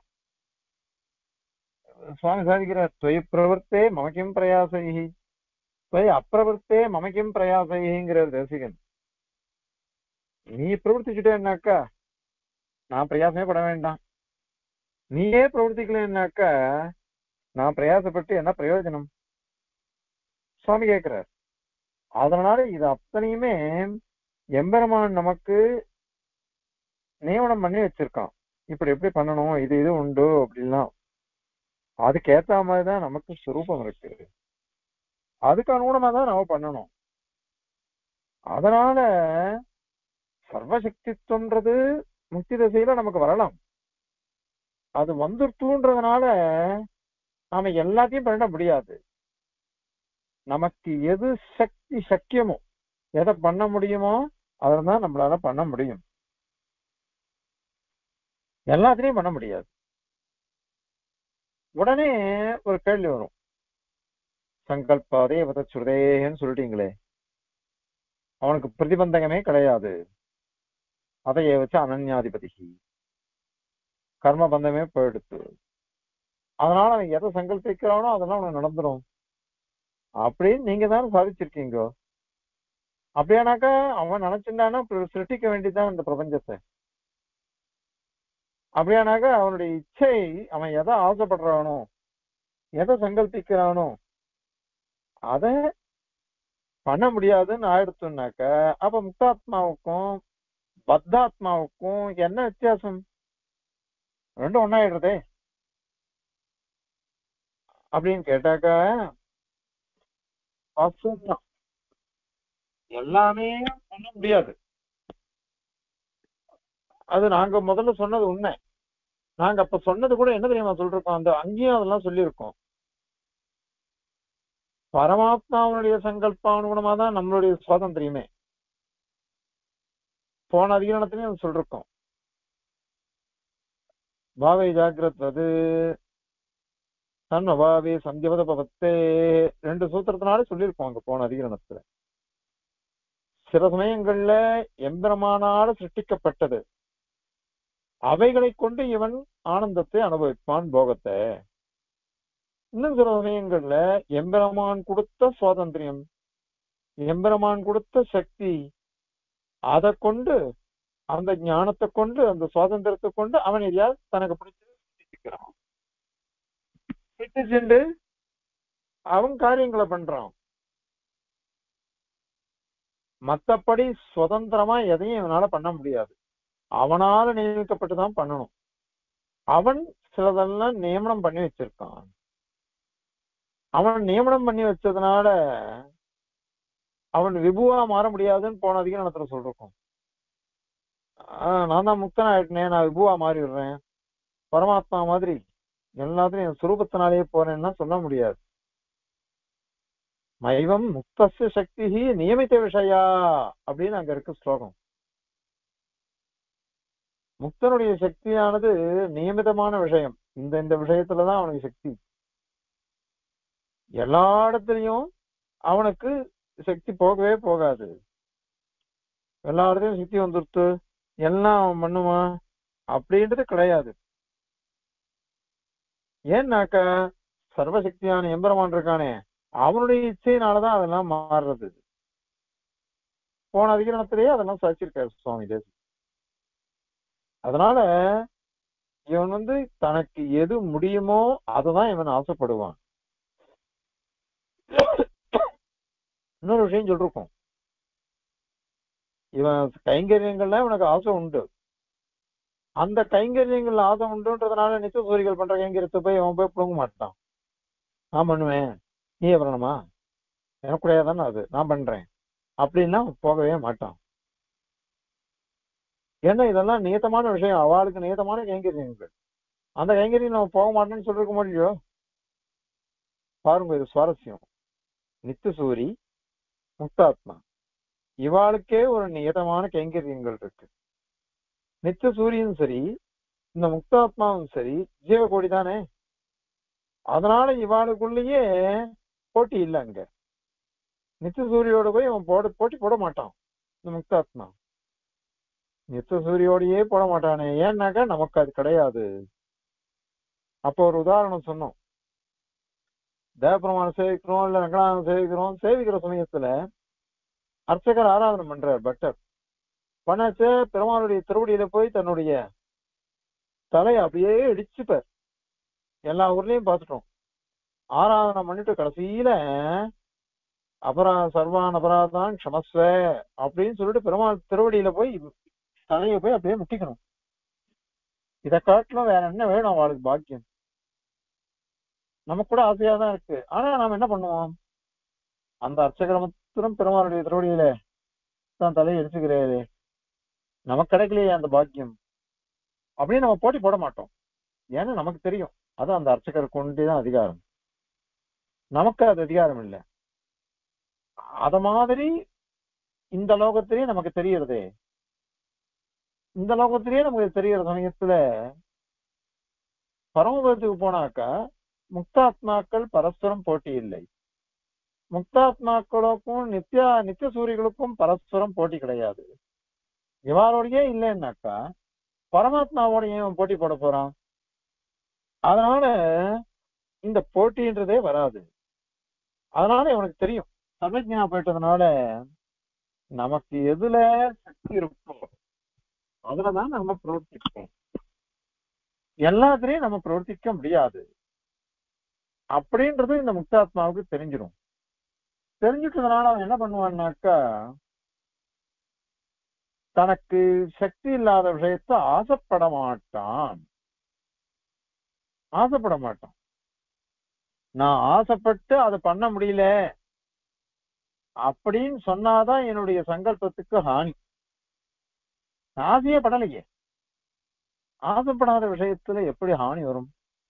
சுவாமி சாதிக்கிறார் துவை பிரவர்த்தே மமக்கிம் பிரயாசைகி துவை அப்பிரவர்த்தே மமக்கிம் பிரயாசைங்கிறார் தேசிகன் நீ பிரவர்த்திச்சுட்டேன்னாக்கா நான் பிரயாசமே பட வேண்டாம் நீயே பிரவர்த்திக்கலன்னாக்கா நான் பிரயாசப்பட்டு என்ன பிரயோஜனம் சுவாமி கேட்கிறார் அதனால இது அத்தனையுமே எம்பெருமான் நமக்கு நியமனம் பண்ணி வச்சிருக்கான் இப்படி எப்படி பண்ணணும் இது இது உண்டு அப்படிலாம் அதுக்கு ஏத்த மாதிரிதான் நமக்கு சுரூபம் இருக்கு அதுக்கு அனுகுணமா தான் நம்ம பண்ணணும் அதனால சர்வசக்தித்துவன்றது முக்தி தசையில நமக்கு வரலாம் அது வந்துருத்துன்றதுனால நாம எல்லாத்தையும் பண்ண முடியாது நமக்கு எது சக்தி சக்கியமோ எதை பண்ண முடியுமோ அதை தான் நம்மளால பண்ண முடியும் எல்லாத்திலையும் பண்ண முடியாது உடனே ஒரு கேள்வி வரும் சங்கல்பாதே வத சுருதேன்னு சொல்லிட்டீங்களே அவனுக்கு பிரதிபந்தகமே கிடையாது அதையே வச்சு அனன்யாதிபதி கர்ம பந்தமே போயிடுத்து அதனால அவன் எதை சங்கல்பிக்கிறானோ அதெல்லாம் அவனுக்கு நடந்துரும் அப்படின்னு நீங்க தான் சாதிச்சிருக்கீங்க அப்படியானாக்கா அவன் நினைச்சிருந்தானா சிருஷ்டிக்க வேண்டியதுதான் இந்த பிரபஞ்சத்தை அப்படியானாக்கா அவனுடைய இச்சை அவன் எதை ஆசைப்படுறானோ எதை சங்கல்பிக்கிறானோ அத பண்ண முடியாதுன்னு ஆயிடுத்துனாக்க அப்ப முக்தாத்மாவுக்கும் பத்தாத்மாவுக்கும் என்ன வித்தியாசம் ரெண்டும் ஒன்னாயிடுறதே அப்படின்னு கேட்டாக்கா வாஸ்தவம்தான். எல்லாமே பண்ண முடியாது அது நாங்க முதல்ல சொன்னது உண்மை நாங்க அப்ப சொன்னது கூட என்ன தெரியுமா சொல்றோம் அந்த அங்கேயும் அதெல்லாம் சொல்லியிருக்கோம் பரமாத்மாவுடைய சங்கல்பானுகுணமா தான் நம்மளுடைய சுவாதந்திரியமே போன அதிகரணத்திலையும் சொல்லிருக்கோம் பாவை ஜாகிரத் அது தன் அபாவே சந்தியவத பவத்தே ரெண்டு சூத்திரத்தினால சொல்லியிருக்கோம் அங்க போன அதிகரணத்துல சில சமயங்கள்ல எம்பெருமானால சிருஷ்டிக்கப்பட்டது அவைகளை கொண்டு இவன் ஆனந்தத்தை அனுபவிப்பான் போகத்தை இன்னும் சில சமயங்கள்ல எம்பெருமான் கொடுத்த சுவாதந்திரியம் எம்பெருமான் கொடுத்த சக்தி அதை கொண்டு அந்த ஞானத்தை கொண்டு அந்த சுவாதந்திரத்தை கொண்டு அவன் எதையாவது தனக்கு பிடிச்சது சிருஷ்டிக்கிறான் சிருஷ்டிச்சுண்டு அவன் காரியங்களை பண்றான் மத்தபடி சுதந்திரமா எதையும் இவனால பண்ண முடியாது அவனால நியமிக்கப்பட்டு தான் பண்ணணும் அவன் சிலதெல்லாம் நியமனம் பண்ணி வச்சிருக்கான் அவன் நியமனம் பண்ணி வச்சதுனால அவன் விபுவா மாற முடியாதுன்னு போன அதிகாரத்துல சொல்றோம் ஆஹ் நான் தான் முக்தன் ஆயிட்டேனே நான் விபுவா மாறி விடுறேன் பரமாத்மா மாதிரி எல்லாத்துலயும் என் சுரூபத்தினாலேயே போறேன்னா சொல்ல முடியாது மைவம் முக்தஸ்ய சக்தி நியமித்த விஷயா அப்படின்னு அங்க இருக்கு ஸ்லோகம் முக்தனுடைய சக்தியானது நியமிதமான விஷயம் இந்த இந்த விஷயத்துலதான் அவனுக்கு சக்தி எல்லா இடத்துலயும் அவனுக்கு சக்தி போகவே போகாது எல்லா இடத்துலயும் சக்தி வந்துருத்து எல்லாம் அவன் பண்ணுவான் அப்படின்றது கிடையாது ஏன்னாக்கா சர்வசக்தியான எம்பெருமான் இருக்கானே அவனுடைய இச்சையினாலதான் அதெல்லாம் மாறுறது போன அதிகரணத்திலேயே அதெல்லாம் சாச்சிருக்காரு சுவாமி தேசி அதனால இவன் வந்து தனக்கு எது முடியுமோ அததான் இவன் ஆசைப்படுவான் இன்னொரு விஷயம் சொல்லிருக்கோம் இவன் கைங்கரியங்கள்ல இவனுக்கு ஆசை உண்டு அந்த கைங்கரியங்கள் ஆசை உண்டுன்றதுனால நித்திய சூரிகள் பண்ற கைங்கரியத்தை போய் அவன் போய் புடுங்க மாட்டான் நான் பண்ணுவேன் நீ பண்ணணுமா எனக்குடையா தானே அது நான் பண்றேன் அப்படின்னா போகவே மாட்டான் ஏன்னா இதெல்லாம் நியத்தமான விஷயம் அவளுக்கு நியத்தமான கைங்கரியங்கள் அந்த கைங்கரியம் நம்ம போக மாட்டோம்னு சொல்லிருக்க முடியும் பாருங்க இது சுவாரஸ்யம் நித்தியசூரி முக்தாத்மா இவாளுக்கே ஒரு நியதமான கைங்கரியங்கள் இருக்கு நித்திய சூரியனும் சரி இந்த முக்தாத்மாவும் சரி ஜீவகோடி தானே அதனால இவாளுக்குள்ளேயே போட்டி இல்லை அங்க நித்திய சூரியோட போய் அவன் போட போட்டி போட மாட்டான் இந்த முக்தாத்மா நித்திய சூரியோடையே போட மாட்டானே ஏன்னாக்கா நமக்கு அது கிடையாது அப்போ ஒரு உதாரணம் சொன்னோம் தேவபெருமானை சேவிக்கிறோம் இல்ல ரங்கநாதனை சேவிக்கிறோம் சேவிக்கிற சமயத்துல அர்ச்சகர் ஆராதனை பண்றார் பட்டர் பண்ணாச்சே பெருமாளுடைய திருவடியில போய் தன்னுடைய தலையை அப்படியே இடிச்சுப்பார் எல்லா ஊர்லயும் பார்த்துட்டோம் ஆராதனை பண்ணிட்டு கடைசியில அபரா சர்வான் அபராதான் க்ஷமஸ்வ அப்படின்னு சொல்லிட்டு பெருமாள் திருவடியில போய் தலையை போய் அப்படியே முட்டிக்கணும் இதை காட்டிலும் வேற என்ன வேணும் அவளுக்கு பாக்கியம் நமக்கு கூட ஆசையா தான் இருக்கு ஆனா நாம என்ன பண்ணுவோம் அந்த அர்ச்சகர மாத்திரம் பெருமாளுடைய திருவடியில தான் தலையை எடுத்துக்கிறேரு நமக்கு கிடைக்கலையே அந்த பாக்கியம் அப்படின்னு நம்ம போட்டி போட மாட்டோம் ஏன்னா நமக்கு தெரியும் அது அந்த அர்ச்சகர் கொண்டுதான் அதிகாரம் நமக்கு அது அதிகாரம் இல்லை அத மாதிரி இந்த லோகத்திலேயே நமக்கு தெரியறதே இந்த லோகத்திலேயே நமக்கு தெரியற சமயத்துல பரமபதத்துக்கு போனாக்கா முக்தாத்மாக்கள் பரஸ்பரம் போட்டி இல்லை முக்தாத்மாக்களுக்கும் நித்யா நித்திய சூரியர்களுக்கும் பரஸ்பரம் போட்டி கிடையாது இவாரோடயே இல்லைன்னாக்கா பரமாத்மாவோட ஏன் போட்டி போட போறான் அதனால இந்த போட்டின்றதே வராது அதனால இவனுக்கு தெரியும் சர்வஜனா போயிட்டதுனால நமக்கு எதுல சக்தி இருக்கோ அதுலதான் நம்ம பிரவர்த்திப்போம் எல்லாத்துலயும் நம்ம பிரவர்த்திக்க முடியாது அப்படின்றது இந்த முக்தாத்மாவுக்கு தெரிஞ்சிடும் தெரிஞ்சிட்டதுனால அவன் என்ன பண்ணுவான்னாக்கா தனக்கு சக்தி இல்லாத விஷயத்த ஆசைப்பட மாட்டான் ஆசைப்பட மாட்டான் நான் ஆசைப்பட்டு அதை பண்ண முடியல அப்படின்னு சொன்னாதான் என்னுடைய சங்கல்பத்துக்கு ஹானி ஆசையே படலையே ஆசைப்படாத விஷயத்துல எப்படி ஹானி வரும்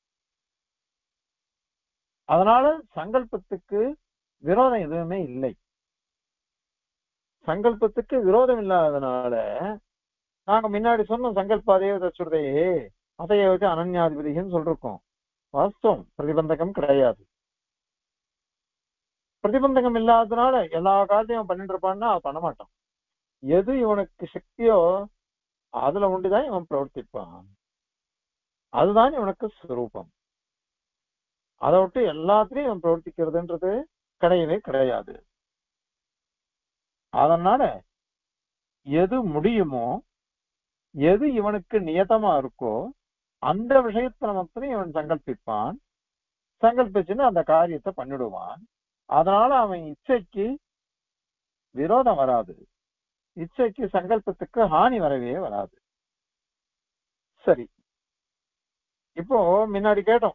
அதனால சங்கல்பத்துக்கு விரோதம் எதுவுமே இல்லை சங்கல்பத்துக்கு விரோதம் இல்லாதனால நாங்க முன்னாடி சொன்ன சங்கல்ப அதே தச்சுறதையே அதைய வச்சு அனன்யாதிபதின்னு சொல்லிருக்கோம் வாஸ்தவம் பிரதிபந்தகம் கிடையாது பிரதிபந்தகம் இல்லாததுனால எல்லா காரியத்தையும் பண்ணிட்டு இருப்பான்னா அவன் பண்ண மாட்டான் எது இவனுக்கு சக்தியோ அதுல ஒண்டிதான் இவன் பிரவர்த்திப்பான் அதுதான் இவனுக்கு சுரூபம் அதை விட்டு எல்லாத்துலயும் இவன் பிரவர்த்திக்கிறதுன்றது கிடையவே கிடையாது அதனால எது முடியுமோ எது இவனுக்கு நியதமா இருக்கோ அந்த விஷயத்துல மாத்திரம் இவன் சங்கல்பிப்பான் சங்கல்பிச்சுன்னு அந்த காரியத்தை பண்ணிடுவான் அதனால அவன் இச்சைக்கு விரோதம் வராது இச்சைக்கு சங்கல்பத்துக்கு ஹானி வரவே வராது சரி இப்போ முன்னாடி கேட்டோம்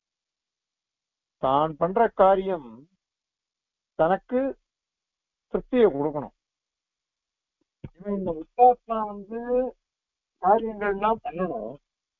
தான் பண்ற காரியம் தனக்கு திருப்தியை கொடுக்கணும் இவன் இந்த உத்தாத்மா வந்து காரியங்கள்லாம் பண்ணணும்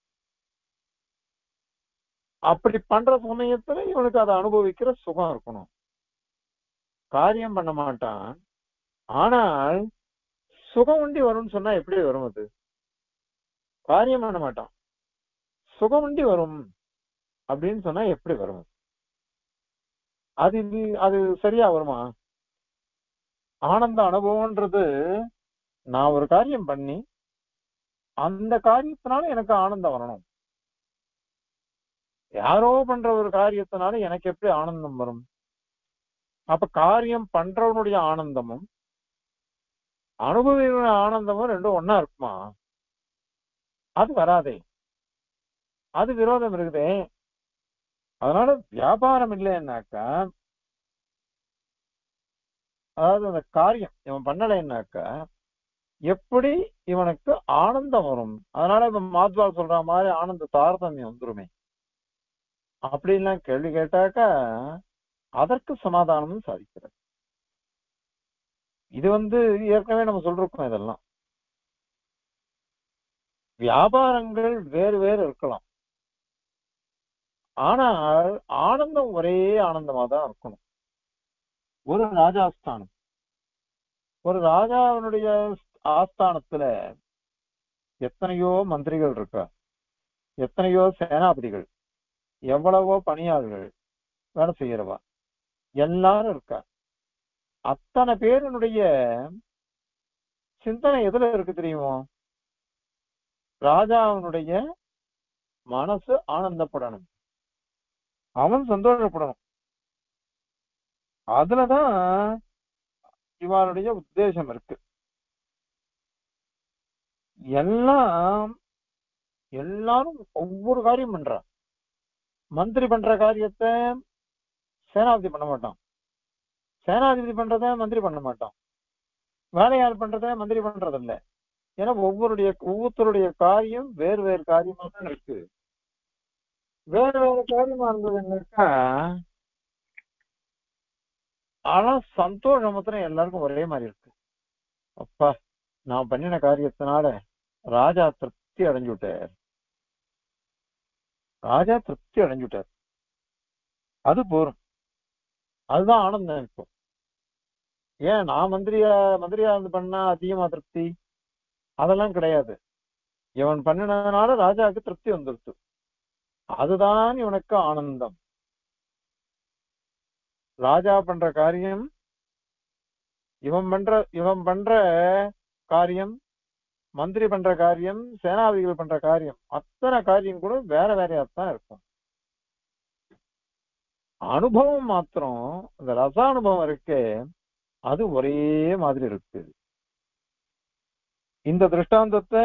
அப்படி பண்ற சமயத்துல இவனுக்கு அதை அனுபவிக்கிற சுகம் இருக்கணும் காரியம் பண்ண மாட்டான் ஆனால் சுகம் உண்டி வரும்னு சொன்னா எப்படி வரும் அது காரியம் பண்ண மாட்டான் சுகம் உண்டி வரும் அப்படின்னு சொன்னா எப்படி வரும் அது இது- அது சரியா வருமா ஆனந்த அனுபவம்ன்றது நான் ஒரு காரியம் பண்ணி அந்த காரியத்தினால எனக்கு ஆனந்தம் வரணும் யாரோ பண்ற ஒரு காரியத்தினால எனக்கு எப்படி ஆனந்தம் வரும் அப்ப காரியம் பண்றவனுடைய ஆனந்தமும் அனுபவிகளுடைய ஆனந்தமும் ரெண்டும் ஒண்ணா இருக்குமா அது வராதே அது விரோதம் இருக்குதே அதனால வியாபாரம் இல்லைன்னாக்கா அதாவது அந்த காரியம் இவன் பண்ணலைன்னாக்கா எப்படி இவனுக்கு ஆனந்தம் வரும் அதனால இப்ப மாத்வால் சொல்ற மாதிரி ஆனந்த தாரதமியம் வந்துருமே அப்படின்லாம் கேள்வி கேட்டாக்கா அதற்கு சமாதானமும் சாதிக்கிறது இது வந்து ஏற்கனவே நம்ம சொல்றோம் இதெல்லாம் வியாபாரங்கள் வேறு வேறு இருக்கலாம் ஆனால் ஆனந்தம் ஒரே ஆனந்தமா தான் இருக்கணும் ஒரு ராஜாஸ்தானம் ஒரு ராஜாவினுடைய ஆஸ்தானத்துல எத்தனையோ மந்திரிகள் இருக்கா எத்தனையோ சேனாபதிகள் எவ்வளவோ பணியாளர்கள் வேலை செய்யறவா எல்லாரும் இருக்கா அத்தனை பேருனுடைய சிந்தனை எதுல இருக்கு தெரியுமோ ராஜாவினுடைய மனசு ஆனந்தப்படணும் அவன் சந்தோஷப்படணும் அதுலதான் இவனுடைய உத்தேசம் இருக்கு எல்லாம் எல்லாரும் ஒவ்வொரு காரியம் பண்றான் மந்திரி பண்ற காரியத்தை சேனாதிபதி பண்ண மாட்டான் சேனாதிபதி பண்றத மந்திரி பண்ண மாட்டான் வேலையாள் பண்றத மந்திரி பண்றது இல்ல ஏன்னா ஒவ்வொருடைய ஒவ்வொருத்தருடைய காரியம் வேறு வேறு காரியமா தான் இருக்கு வேறு வேறு காரியமா இருந்ததுன்னாக்கா ஆனா சந்தோஷம் மாத்திரம் எல்லாருக்கும் ஒரே மாதிரி இருக்கு அப்பா நான் பண்ணின காரியத்தினால ராஜா திருப்தி அடைஞ்சுட்டார் ராஜா திருப்தி அடைஞ்சுட்டார் அது போரும் அதுதான் ஆனந்தம் இப்போ ஏன் நான் மந்திரியா மந்திரியா இருந்து பண்ணா அதிகமா திருப்தி அதெல்லாம் கிடையாது இவன் பண்ணினதுனால ராஜாவுக்கு திருப்தி வந்துருச்சு அதுதான் இவனுக்கு ஆனந்தம் ராஜா பண்ற காரியம் இவன் பண்ற இவன் பண்ற காரியம் மந்திரி பண்ற காரியம் சேனாதிகள் பண்ற காரியம் அத்தனை காரியம் கூட வேற வேறையா தான் இருக்கும் அனுபவம் மாத்திரம் இந்த ரசானுபவம் இருக்கு அது ஒரே மாதிரி இருக்கு இந்த திருஷ்டாந்தத்தை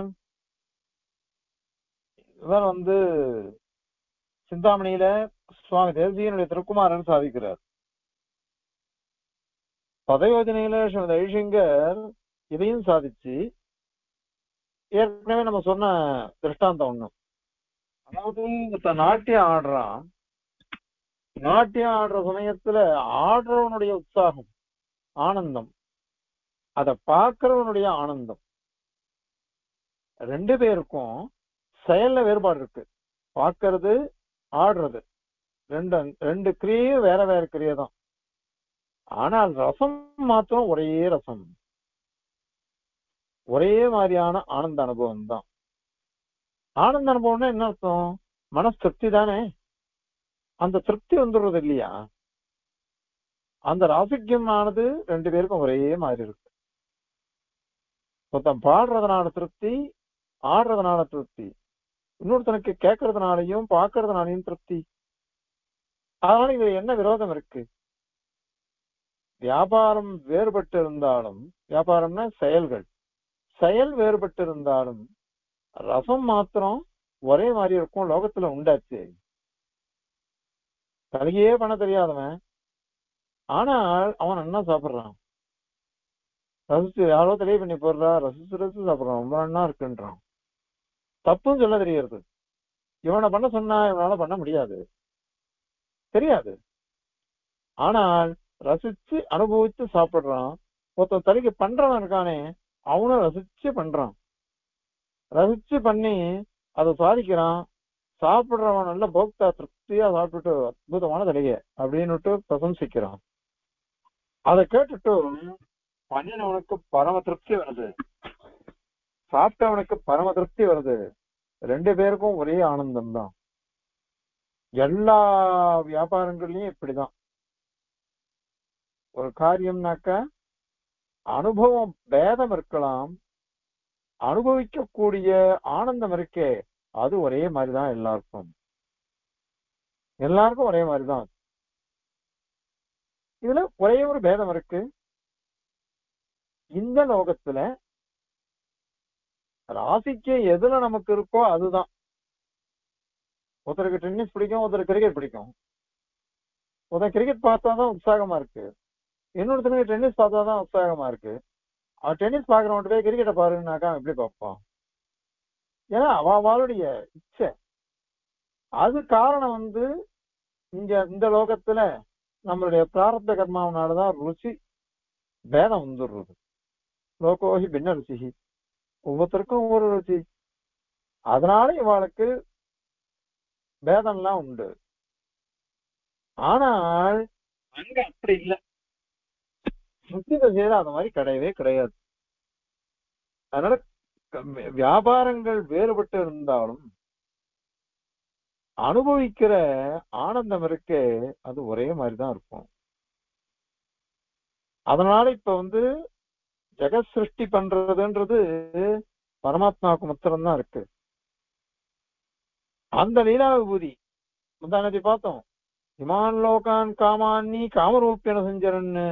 இவர் வந்து சிந்தாமணியில சுவாமி தேவஜியனுடைய திருக்குமாரன் சாதிக்கிறார் பதயோஜனையில ஸ்ரீமதி ஐஷங்கர் இதையும் சாதிச்சு ஏற்கனவே நம்ம சொன்ன திருஷ்டாந்தம் ஒண்ணு அதாவது ஒருத்தன் நாட்டியம் ஆடுறான் நாட்டியம் ஆடுற சமயத்துல ஆடுறவனுடைய உற்சாகம் ஆனந்தம் அத பார்க்கிறவனுடைய ஆனந்தம் ரெண்டு பேருக்கும் செயல்ல வேறுபாடு இருக்கு பார்க்கிறது ஆடுறது ரெண்டு ரெண்டு கிரியையும் வேற வேற கிரியை தான் ஆனால் ரசம் மாத்திரம் ஒரே ரசம் ஒரே மாதிரியான ஆனந்த அனுபவம் தான் ஆனந்த அனுபவம்னா என்ன அர்த்தம் மனசு திருப்தி தானே அந்த திருப்தி வந்துடுறது இல்லையா அந்த ராசிக்கியம் ஆனது ரெண்டு பேருக்கும் ஒரே மாதிரி இருக்கு ஒருத்தன் பாடுறதுனால திருப்தி ஆடுறதுனால திருப்தி இன்னொருத்தனுக்கு கேட்கறதுனாலையும் பார்க்கறதுனாலையும் திருப்தி அதனால இதுல என்ன விரோதம் இருக்கு வியாபாரம் வேறுபட்டு இருந்தாலும் வியாபாரம்னா செயல்கள் செயல் வேறுபட்டு இருந்தாலும் ரசம் மாத்திரம் ஒரே மாதிரி இருக்கும் லோகத்துல உண்டாச்சு தலையே பண்ண தெரியாதவன் ஆனால் அவன் நல்லா சாப்பிடுறான் ரசிச்சு யாரோ தெளிவு பண்ணி போடுறா ரசிச்சு ரசிச்சு சாப்பிடுறான் ரொம்ப நல்லா இருக்குன்றான் தப்புன்னு சொல்ல தெரியாது இவனை பண்ண சொன்னா இவனால பண்ண முடியாது தெரியாது ஆனால் ரசிச்சு அனுபவிச்சு சாப்பிடுறான் ஒருத்தன் தலைக்கு பண்றவன் இருக்கானே அவனும் ரசிச்சு பண்றான் ரசிச்சு பண்ணி அதை சாதிக்கிறான் சாப்பிடுறவன் நல்ல போக்தா திருப்தியா சாப்பிட்டுட்டு அற்புதமான தலைய அப்படின்னுட்டு பிரசம்சிக்கிறான் அதை கேட்டுட்டு பண்ணினவனுக்கு பரம திருப்தி வருது சாப்பிட்டவனுக்கு பரம திருப்தி வருது ரெண்டு பேருக்கும் ஒரே ஆனந்தம் தான் எல்லா வியாபாரங்கள்லயும் இப்படிதான் ஒரு காரியம்னாக்க அனுபவம் பேதம் இருக்கலாம் அனுபவிக்கக்கூடிய ஆனந்தம் இருக்கே அது ஒரே மாதிரிதான் எல்லாருக்கும் எல்லாருக்கும் ஒரே மாதிரிதான் இதுல ஒரே ஒரு பேதம் இருக்கு இந்த லோகத்துல ராசிக்கு எதுல நமக்கு இருக்கோ அதுதான் ஒருத்தருக்கு டென்னிஸ் பிடிக்கும் ஒருத்தருக்கு கிரிக்கெட் பிடிக்கும் ஒருத்தர் கிரிக்கெட் பார்த்தாதான் உற்சாகமா இருக்கு இன்னொருத்தனுக்கு டென்னிஸ் பார்த்தாதான் உற்சாகமா இருக்கு அவன் டென்னிஸ் பாக்குறவன்ட்டு போய் கிரிக்கெட்டை பாருன்னாக்கா அவன் எப்படி பார்ப்பான் ஏன்னா அவ அவளுடைய இச்சை அது காரணம் வந்து இங்க இந்த லோகத்துல நம்மளுடைய பிராரப்த கர்மாவனாலதான் ருச்சி பேதம் வந்துடுறது லோகோஹி பின்ன ருச்சி ஒவ்வொருத்தருக்கும் ஒவ்வொரு ருச்சி அதனால இவாளுக்கு பேதம்லாம் உண்டு ஆனால் அங்க அப்படி இல்ல முக்தி தசையில அந்த மாதிரி கிடையவே கிடையாது அதனால க- வியாபாரங்கள் வேறுபட்டு இருந்தாலும் அனுபவிக்கிற ஆனந்தம் இருக்கே அது ஒரே மாதிரிதான் இருக்கும் அதனால இப்ப வந்து ஜெகத் சிருஷ்டி பண்றதுன்றது பரமாத்மாவுக்கு மாத்திரம்தான் இருக்கு அந்த லீலா விபூதி முந்தானதி பார்த்தோம் இமான் லோகான் காமான்னி காமரூப்பியன செஞ்சரன்னு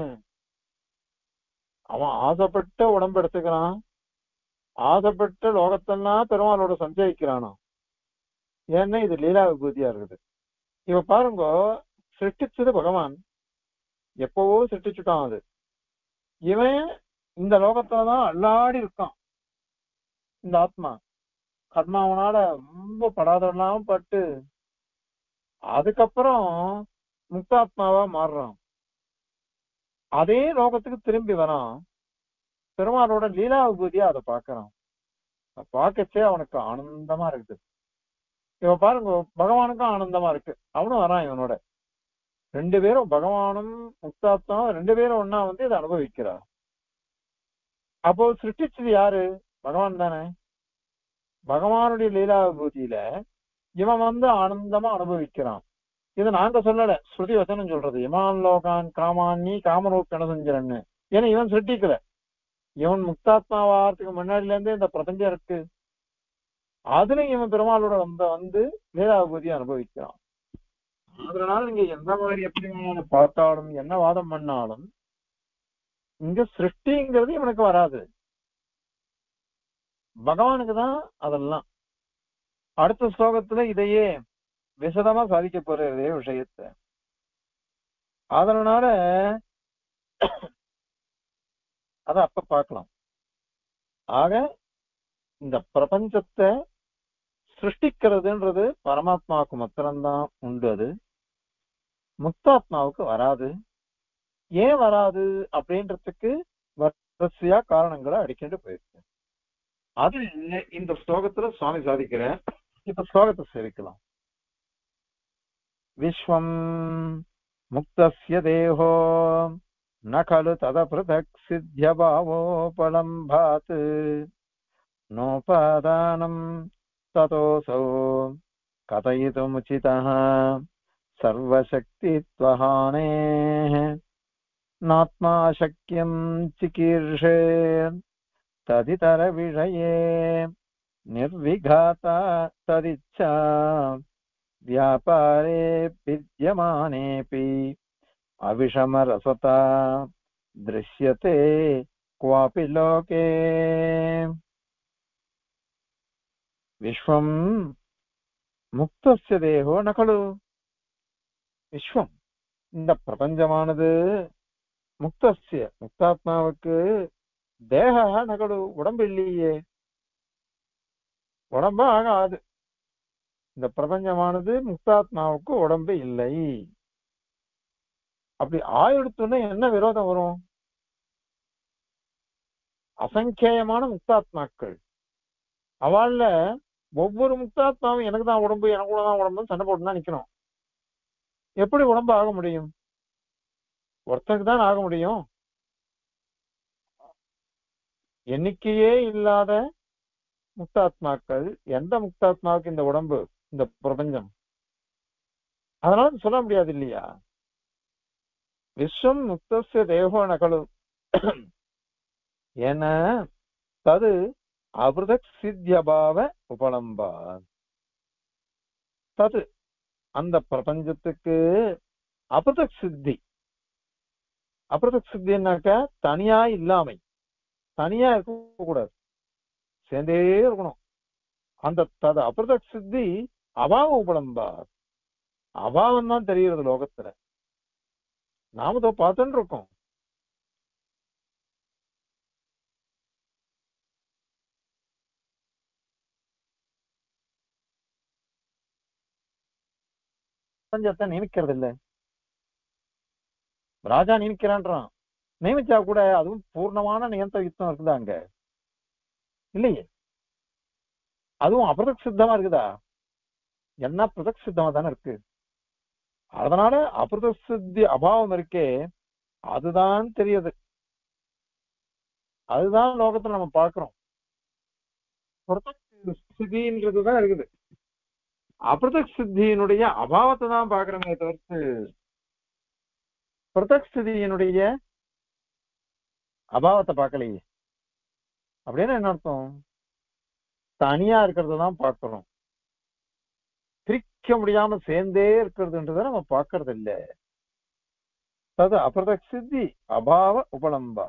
அவன் ஆசைப்பட்ட உடம்பு எடுத்துக்கிறான் ஆசைப்பட்ட லோகத்தெல்லாம் பெருமாளோட சஞ்சயிக்கிறானா ஏன்னா இது லீலா விபூதியா இருக்குது இவ பாருங்க சிருஷ்டிச்சது பகவான் எப்பவோ சிருஷ்டிச்சுட்டான் அது இவன் இந்த லோகத்துலதான் அல்லாடி இருக்கான் இந்த ஆத்மா கர்மாவனால ரொம்ப படாதெல்லாம் பட்டு அதுக்கப்புறம் முக்தாத்மாவா மாறுறான் அதே லோகத்துக்கு திரும்பி வரான் பெருமாளோட லீலா விபூதியா அதை பார்க்கறான் அதை பார்க்கச்சே அவனுக்கு ஆனந்தமா இருக்குது இவன் பாருங்க பகவானுக்கும் ஆனந்தமா இருக்கு அவனும் வரான் இவனோட ரெண்டு பேரும் பகவானும் முக்தாத்மா ரெண்டு பேரும் ஒன்னா வந்து இதை அனுபவிக்கிறார் அப்போ சிருஷ்டிச்சது யாரு பகவான் தானே பகவானுடைய லீலா விபூதியில இவன் வந்து ஆனந்தமா அனுபவிக்கிறான் இது நாங்க சொல்லல ஸ்ருதி வசனம் சொல்றது இமான் லோகான் காமான்னி காமரூப் கணசஞ்சரன்னு ஏன்னா இவன் சிருஷ்டிக்கல இவன் முக்தாத்மாவாகிறதுக்கு முன்னாடில இருந்தே இந்த பிரபஞ்சம் இருக்கு அதுல இவன் பெருமாளோட வந்த வந்து லீலா விபூதியை அனுபவிக்கிறான் அதனால நீங்க எந்த மாதிரி எப்படி வேணாலும் பார்த்தாலும் என்ன வாதம் பண்ணாலும் இங்க சிருஷ்டிங்கிறது இவனுக்கு வராது பகவானுக்கு தான் அதெல்லாம் அடுத்த ஸ்லோகத்துல இதையே விசதமா சாதிக்க போற இதே விஷயத்தை அதனால அத அப்ப பார்க்கலாம் ஆக இந்த பிரபஞ்சத்தை சிருஷ்டிக்கிறதுன்றது பரமாத்மாவுக்கு மாத்திரம்தான் உண்டு அது முக்தாத்மாவுக்கு வராது ஏன் வராது அப்படின்றதுக்கு வரிசையா காரணங்களை அடிக்கிட்டு போயிருக்கு அது இந்த ஸ்லோகத்துல சுவாமி சாதிக்கிற இப்ப ஸ்லோகத்தை சேவிக்கலாம் விஸ்வம் முக்தஸ்ய தேகோ ந खलु तदपृथक् सिद्ध्यभावोपलम्भात् नोपादानम् ततोऽसौ कथयितुमुचितः सर्वशक्तित्वहानेः नात्मा शक्यम् चिकीर्षे तदितरविषये निर्विघाता तदिच्छा व्यापारे विद्यमानेऽपि अविषमरसता दृश्यते क्वापि लोके विश्वम् முக்தஸ்ய தேகோ நகலு விஸ்வம் இந்த பிரபஞ்சமானது முக்தஸ்ய முக்தாத்மாவுக்கு தேக நகலு உடம்பு இல்லையே உடம்பு ஆகாது இந்த பிரபஞ்சமானது முக்தாத்மாவுக்கு உடம்பு இல்லை அப்படி ஆயெடுத்துன்னா என்ன விரோதம் வரும் அசங்கேயமான முக்தாத்மாக்கள் அவள்ல ஒவ்வொரு முக்தாத்மாவும் எனக்கு தான் உடம்பு எனக்கு கூட தான் உடம்பு சண்டை போட்டு தான் நிக்கணும் எப்படி உடம்பு ஆக முடியும் ஒருத்தனுக்கு தான் ஆக முடியும் எண்ணிக்கையே இல்லாத முக்தாத்மாக்கள் எந்த முக்தாத்மாவுக்கு இந்த உடம்பு இந்த பிரபஞ்சம் அதனால சொல்ல முடியாது இல்லையா விஸ்வம் முக்தஸ்ய தேகோ நகலு என தது அபிருதக் சித்தியபாவ உபலம்பா தது அந்த பிரபஞ்சத்துக்கு அபிருதக் சித்தி அபிருதக் சித்தின்னாக்க தனியா இல்லாமை தனியா இருக்க கூடாது சேர்ந்தே இருக்கணும் அந்த தது அபிருதக் சித்தி அபாவ உபலம்பா அபாவம் தான் தெரிகிறது லோகத்துல நாம இதோ பார்த்துட்டு இருக்கோம் பிரபஞ்சத்தை நியமிக்கிறது இல்ல ராஜா நியமிக்கிறான்றான் நியமிச்சா கூட அதுவும் பூர்ணமான நியந்த யுத்தம் இருக்குதா அங்க இல்லையே அதுவும் அபிரதக் சித்தமா இருக்குதா என்ன பிரதக் சித்தமா தானே இருக்கு அதனால அபிரத சித்தி அபாவம் இருக்கே அதுதான் தெரியுது அதுதான் லோகத்துல நம்ம பார்க்கிறோம் பிரதக் சித்தின்றதுதான் இருக்குது அபிரதக் சித்தியினுடைய அபாவத்தை தான் பாக்குறோமே தவிர்த்து பிரதக் ஸ்திதியினுடைய அபாவத்தை பார்க்கலையே அப்படின்னு என்ன அர்த்தம் தனியா இருக்கிறத தான் பார்க்கிறோம் பிரிக்க முடியாம சேர்ந்தே இருக்கிறதுன்றத நம்ம பார்க்கறது இல்ல தது அபிரதக் சித்தி அபாவ உபலம்பா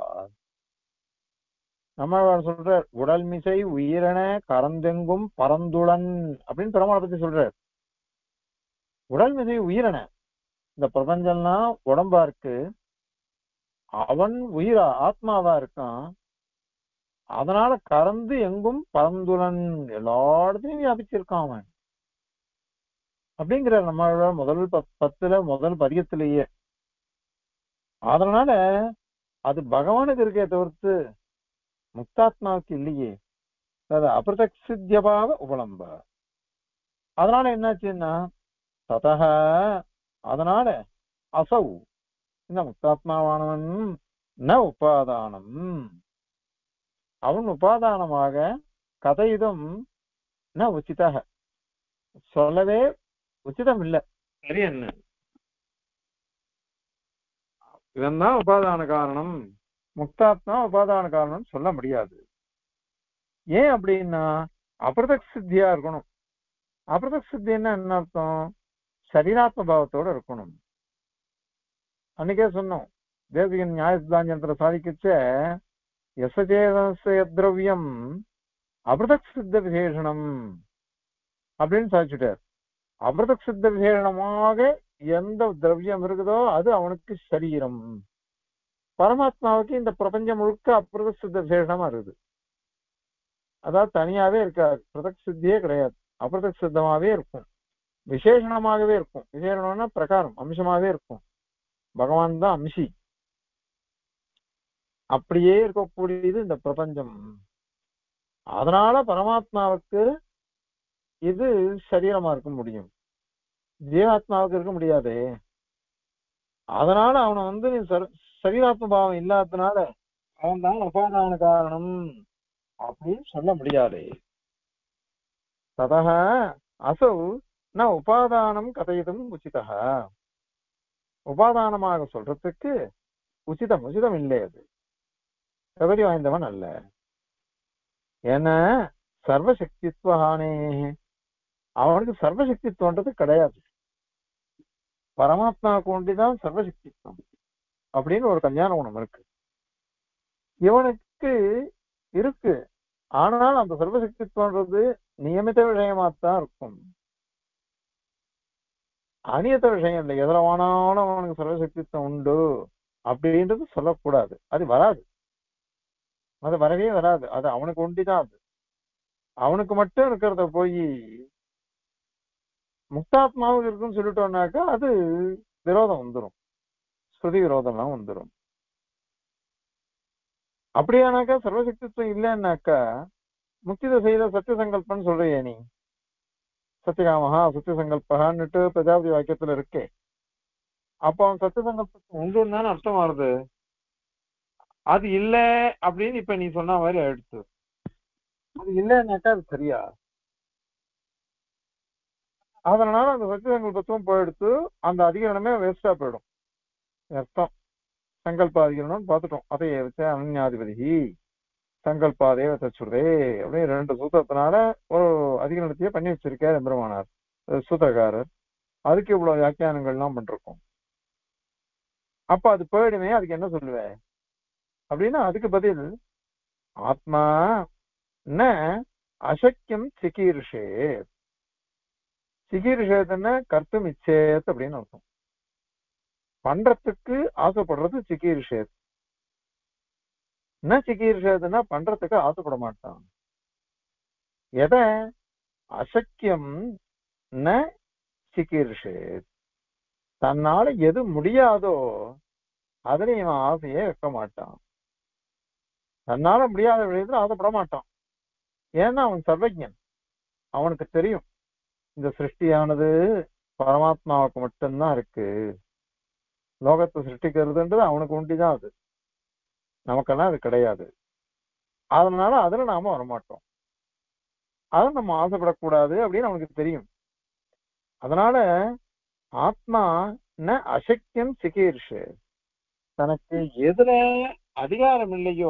நம்ம சொல்ற உடல் மிசை உயிரென கரந்தெங்கும் பரந்துளன் அப்படின்னு பெருமாளை பத்தி சொல்றார் உடல் மிசை உயிரென இந்த பிரபஞ்சம்லாம் உடம்பா இருக்கு அவன் உயிரா ஆத்மாவா இருக்கான் அதனால கறந்து எங்கும் பரந்துளன் எல்லா இடத்துலயும் வியாபிச்சிருக்கான் அவன் அப்படிங்கிற நம்ம முதல் பத்- பத்துல முதல் பதியத்திலேயே அதனால அது பகவானுக்கு இருக்கே தவிர்த்து முக்தாத்மாவுக்கு இல்லையே அது அபிரதக் சித்தியபாவ உபலம்ப அதனால என்னாச்சுன்னா ததக அதனால அசௌ இந்த முக்தாத்மாவானவன் ந உபாதானம் அவன் உபாதானமாக கதையிதும் ந உச்சிதக சொல்லவே உச்சிதம் இல்லை சரி என்ன இதன் தான் உபாதான காரணம் முக்தாத்மா உபாதான காரணம் சொல்ல முடியாது ஏன் அப்படின்னா அபிரதக் சித்தியா இருக்கணும் அபிரதக் சித்தின்னா என்ன அர்த்தம் சரீராத்ம பாவத்தோட இருக்கணும் அன்னைக்கே சொன்னோம் தேவகின் நியாய சித்தாந்தத்துல சாதிக்கச்ச எசச்சேதசய திரவியம் அபிரதக் சித்த விசேஷனம் அப்படின்னு சாதிச்சுட்டார் அபிரதக் சித்த விசேஷனமாக எந்த திரவியம் இருக்குதோ அது அவனுக்கு சரீரம் பரமாத்மாவுக்கு இந்த பிரபஞ்சம் முழுக்க அபிரத சித்த விசேஷமா இருக்குது அதாவது தனியாவே இருக்காது பிரதக் சித்தியே கிடையாது அபிரதக் சித்தமாவே இருக்கும் விசேஷணமாகவே இருக்கும் விசேஷணம்னா பிரகாரம் அம்சமாவே இருக்கும் பகவான் தான் அம்சி அப்படியே இருக்கக்கூடியது இந்த பிரபஞ்சம் அதனால பரமாத்மாவுக்கு இது சரீரமா இருக்க முடியும் ஜீவாத்மாவுக்கு இருக்க முடியாதே அதனால அவனை வந்து நீ சர- சரீராத்ம பாவம் இல்லாததுனால அவன் தான் உபாதான காரணம் அப்படின்னு சொல்ல முடியாது ததக அசௌ நான் உபாதானம் கதையதும் உச்சிதா உபாதானமாக சொல்றதுக்கு உச்சிதம் உச்சிதம் இல்லை அது தகுதி வாய்ந்தவன் அல்ல ஏன்னா சர்வசக்தித்வஹானே அவனுக்கு சர்வசக்தித்துவன்றது கிடையாது பரமாத்மாவுக்கு ஒண்டிதான் சர்வசக்தித்துவம் அப்படின்னு ஒரு கல்யாண குணம் இருக்கு இவனுக்கு இருக்கு ஆனால் அந்த சர்வசக்தித்துவன்றது நியமித்த விஷயமாத்தான் இருக்கும் அநியத்த விஷயம் இல்லை எதுல வேணாலும் அவனுக்கு சர்வசக்தித்துவம் உண்டு அப்படின்றது சொல்லக்கூடாது அது வராது அது வரவே வராது அது அவனுக்கு ஒண்டிதான் அது அவனுக்கு மட்டும் இருக்கிறத போய் முக்தாத்மாவுக்கு இருக்குன்னு சொல்லிட்டோம்னாக்கா அது விரோதம் வந்துடும் ஸ்ருதி விரோதம்லாம் வந்துடும் அப்படியானாக்கா சர்வசக்தித்துவம் இல்லைன்னாக்கா முக்தி தசையில சத்திய சங்கல்பம்னு சொல்றியே நீ சத்தியகாமஹா சத்திய சங்கல்பகான்னுட்டு பிரஜாபதி வாக்கியத்துல இருக்கே அப்போ அவன் சத்திய சங்கல்பம் உண்டுன்னு தானே அர்த்தம் வருது அது இல்ல அப்படின்னு இப்ப நீ சொன்ன மாதிரி ஆயிடுச்சு அது இல்லைன்னாக்கா அது சரியா அதனால அந்த சத்திய சங்கல்பத்துவம் போயிடுத்து அந்த அதிகரணமே வேஸ்டா போயிடும் அர்த்தம் சங்கல்பாதிகரணம் பார்த்துட்டோம் அதையே வச்ச அனன்யாதிபதி சங்கல்பாதே தச்சுதே அப்படின்னு ரெண்டு சூத்திரத்தினால ஒரு அதிகரணத்தையே பண்ணி வச்சிருக்கார் எம்பெருமானார் அஹ் சூத்திரக்காரர் அதுக்கு இவ்வளவு வியாக்கியானங்கள்லாம் பண்ணிருக்கோம் அப்ப அது போயிடுமே அதுக்கு என்ன சொல்லுவேன் அப்படின்னா அதுக்கு பதில் ஆத்மா ந அசக்கியம் சிகீர்ஷே சிகீர்ஷேதுன்னா கர்த்தும் இச்சேத் அப்படின்னு அர்த்தம் பண்றதுக்கு ஆசைப்படுறது சிகீர்ஷேத் என்ன சிகீர்ஷேதுன்னா பண்றதுக்கு ஆசைப்பட மாட்டான் எதை அசக்கியம் ந சிகீர்ஷேத் தன்னால எது முடியாதோ அதுல இவன் ஆசையே வைக்க மாட்டான் தன்னால முடியாத விஷயத்துல ஆசைப்பட மாட்டான் ஏன்னா அவன் சர்வஜன் அவனுக்கு தெரியும் இந்த சிருஷ்டியானது பரமாத்மாவுக்கு மட்டும்தான் இருக்கு லோகத்தை சிருஷ்டிக்கிறதுன்றது அவனுக்கு ஒண்டிதான் அது நமக்கெல்லாம் அது கிடையாது அதனால அதுல நாம வரமாட்டோம் அதை நம்ம ஆசைப்படக்கூடாது அப்படின்னு அவனுக்கு தெரியும் அதனால ஆத்மா ந அசக்கியம் சிகீர்ஷு தனக்கு எதுல அதிகாரம் இல்லையோ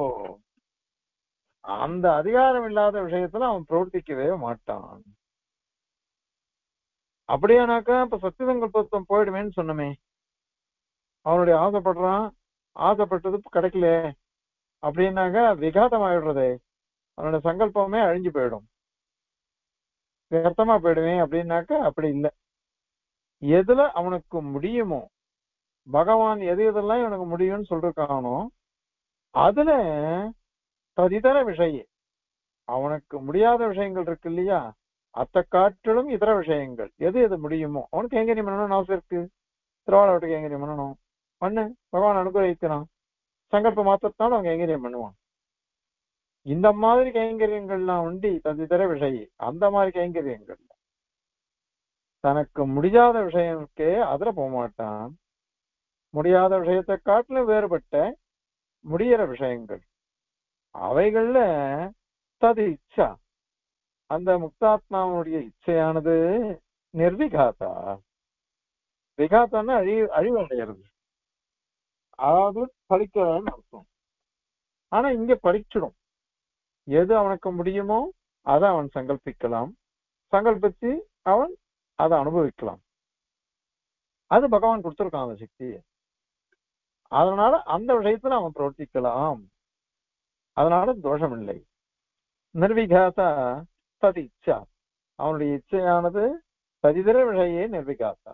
அந்த அதிகாரம் இல்லாத விஷயத்துல அவன் பிரவர்த்திக்கவே மாட்டான் அப்படியானாக்கா இப்ப சத்தியசங்கல்பத்துவம் போயிடுமேன்னு சொன்னமே அவனுடைய ஆசைப்படுறான் ஆசைப்பட்டது கிடைக்கல அப்படின்னாக்கா விகாதம் ஆயிடுறதே அவனோட சங்கல்பமே அழிஞ்சு போயிடும் வியர்த்தமா போயிடுவேன் அப்படின்னாக்கா அப்படி இல்லை எதுல அவனுக்கு முடியுமோ பகவான் எது எதெல்லாம் இவனுக்கு முடியும்னு சொல்லிருக்கானோ அதுல ததிதர விஷய அவனுக்கு முடியாத விஷயங்கள் இருக்கு இல்லையா அத்தை காட்டிலும் இதர விஷயங்கள் எது எது முடியுமோ அவனுக்கு கைங்கரியம் பண்ணணும்னு ஆசை இருக்கு திருவாளவட்டுக்கு கைங்கரியம் பண்ணணும் பண்ணு பகவான் அனுகிரகிக்கிறான் சங்கல்ப மாத்திரத்தாலும் அவன் கைங்கரியம் பண்ணுவான் இந்த மாதிரி கைங்கரியங்கள்லாம் உண்டி ததிதர விஷய அந்த மாதிரி கைங்கரியங்கள் தனக்கு முடியாத விஷயம்க்கே அதுல போக மாட்டான் முடியாத விஷயத்தை காட்டிலும் வேறுபட்ட முடியிற விஷயங்கள் அவைகள்ல தது இச்சா அந்த முக்தாத்மாவுடைய இச்சையானது நிர்விகாத்தா விகாத்தான்னா அழி அழிவு அடையிறது அதாவது பழிக்கிறன்னு அர்த்தம் ஆனா இங்க பழிச்சிடும் எது அவனுக்கு முடியுமோ அதை அவன் சங்கல்பிக்கலாம் சங்கல்பிச்சு அவன் அதை அனுபவிக்கலாம் அது பகவான் கொடுத்திருக்கான் அந்த சக்தி அதனால அந்த விஷயத்துல அவன் பிரவர்த்திக்கலாம் அதனால தோஷம் இல்லை நிர்விகாத்தா தது இச்சா அவனுடைய இச்சையானது ததிதர விஷயே நிர்விகாத்தா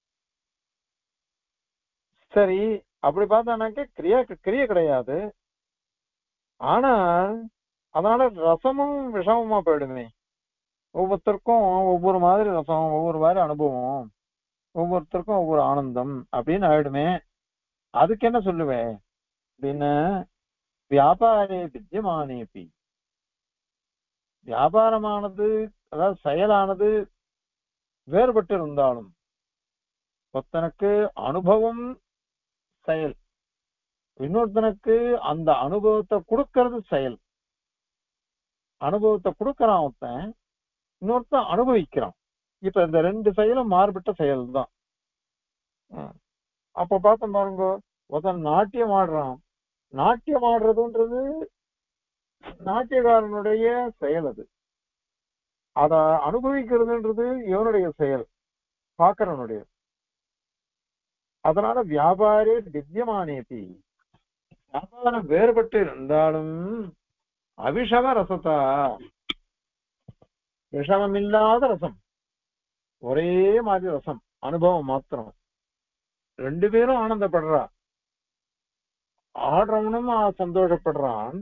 சரி அப்படி பார்த்தானாக்க கிரியா கிரியை கிடையாது ஆனால் அதனால ரசமும் விஷமமா போயிடுமே ஒவ்வொருத்தருக்கும் ஒவ்வொரு மாதிரி ரசம் ஒவ்வொரு மாதிரி அனுபவம் ஒவ்வொருத்தருக்கும் ஒவ்வொரு ஆனந்தம் அப்படின்னு ஆயிடுமே அதுக்கு என்ன சொல்லுவேன் அப்படின்னு வியாபாரே வித்தியமானேபி வியாபாரமானது அதாவது செயலானது வேறுபட்டு இருந்தாலும் ஒருத்தனுக்கு அனுபவம் செயல் இன்னொருத்தனுக்கு அந்த அனுபவத்தை கொடுக்கறது செயல் அனுபவத்தை கொடுக்கறான் ஒருத்தன் இன்னொருத்தன் அனுபவிக்கிறான் இப்ப இந்த ரெண்டு செயலும் மாறுபட்ட செயல் தான் அப்ப பார்த்தோம் பாருங்க ஒருத்தன் நாட்டியம் ஆடுறான் நாட்டியம் ஆடுறதுன்றது நாட்டியக்காரனுடைய செயல் அது அத அனுபவிக்கிறதுன்றது இவனுடைய செயல் பாக்குறவனுடைய அதனால வியாபாரே திவ்யமானேபி வியாபாரம் வேறுபட்டு இருந்தாலும் அவிஷம ரசத்தா விஷமமில்லாத ரசம் ஒரே மாதிரி ரசம் அனுபவம் மாத்திரம் ரெண்டு பேரும் ஆனந்தப்படுறா ஆடுறவனும் சந்தோஷப்படுறான்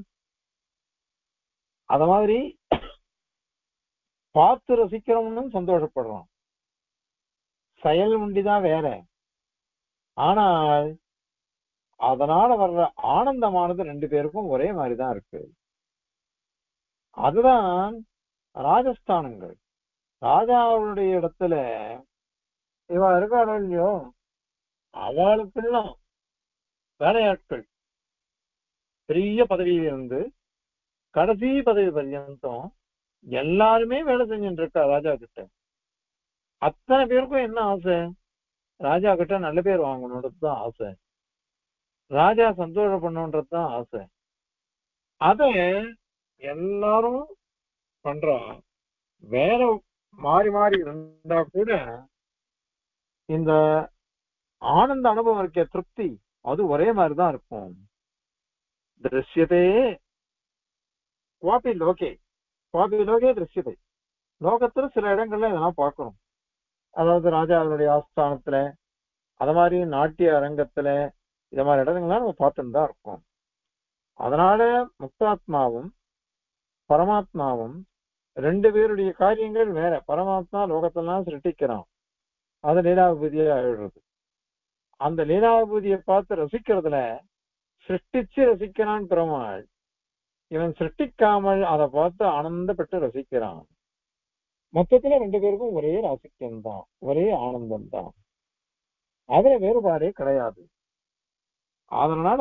அத மாதிரி பார்த்து ரசிக்கிறவனும் சந்தோஷப்படுறான் செயல் உண்டிதான் வேற ஆனால் அதனால வர்ற ஆனந்தமானது ரெண்டு பேருக்கும் ஒரே மாதிரிதான் இருக்கு அதுதான் ராஜஸ்தானங்கள் ராஜாவுடைய இடத்துல இவன் இருக்காளோ இல்லையோ அவளுக்கெல்லாம் வேலையாட்கள் பெரிய பதவியில இருந்து கடைசி பதவி பர்யந்தம் எல்லாருமே வேலை செஞ்சுட்டு இருக்கா ராஜா கிட்ட அத்தனை பேருக்கும் என்ன ஆசை ராஜா கிட்ட நல்ல பேர் வாங்கணுன்றது தான் ஆசை ராஜா சந்தோஷம் பண்ணணுன்றது தான் ஆசை அத எல்லாரும் பண்றா வேற மாறி மாறி இருந்தா கூட இந்த ஆனந்த அனுபவம் இருக்க திருப்தி அது ஒரே மாதிரிதான் இருக்கும் திருஷ்யதே குவாபி லோகே குவாபி லோகே திருஷ்யதை லோகத்துல சில இடங்கள்ல இதெல்லாம் பார்க்கணும் அதாவது ராஜாவுடைய ஆஸ்தானத்துல அத மாதிரி நாட்டிய அரங்கத்துல இத மாதிரி இடங்கள்லாம் நம்ம பார்த்துட்டு தான் இருக்கோம் அதனால முக்தாத்மாவும் பரமாத்மாவும் ரெண்டு பேருடைய காரியங்கள் வேற பரமாத்மா லோகத்தெல்லாம் சிருஷ்டிக்கிறான் அது லீலாபூதியா எழுதுறது அந்த லீலாபூதியை பார்த்து ரசிக்கிறதுல சிருஷ்டிச்சு ரசிக்கிறான் பெருமாள் இவன் சிருஷ்டிக்காமல் அதை பார்த்து ஆனந்தப்பட்டு ரசிக்கிறான் மொத்தத்துல ரெண்டு பேருக்கும் ஒரே ராசிக்கம் தான் ஒரே ஆனந்தம் தான் அதுல வேறுபாடே கிடையாது அதனால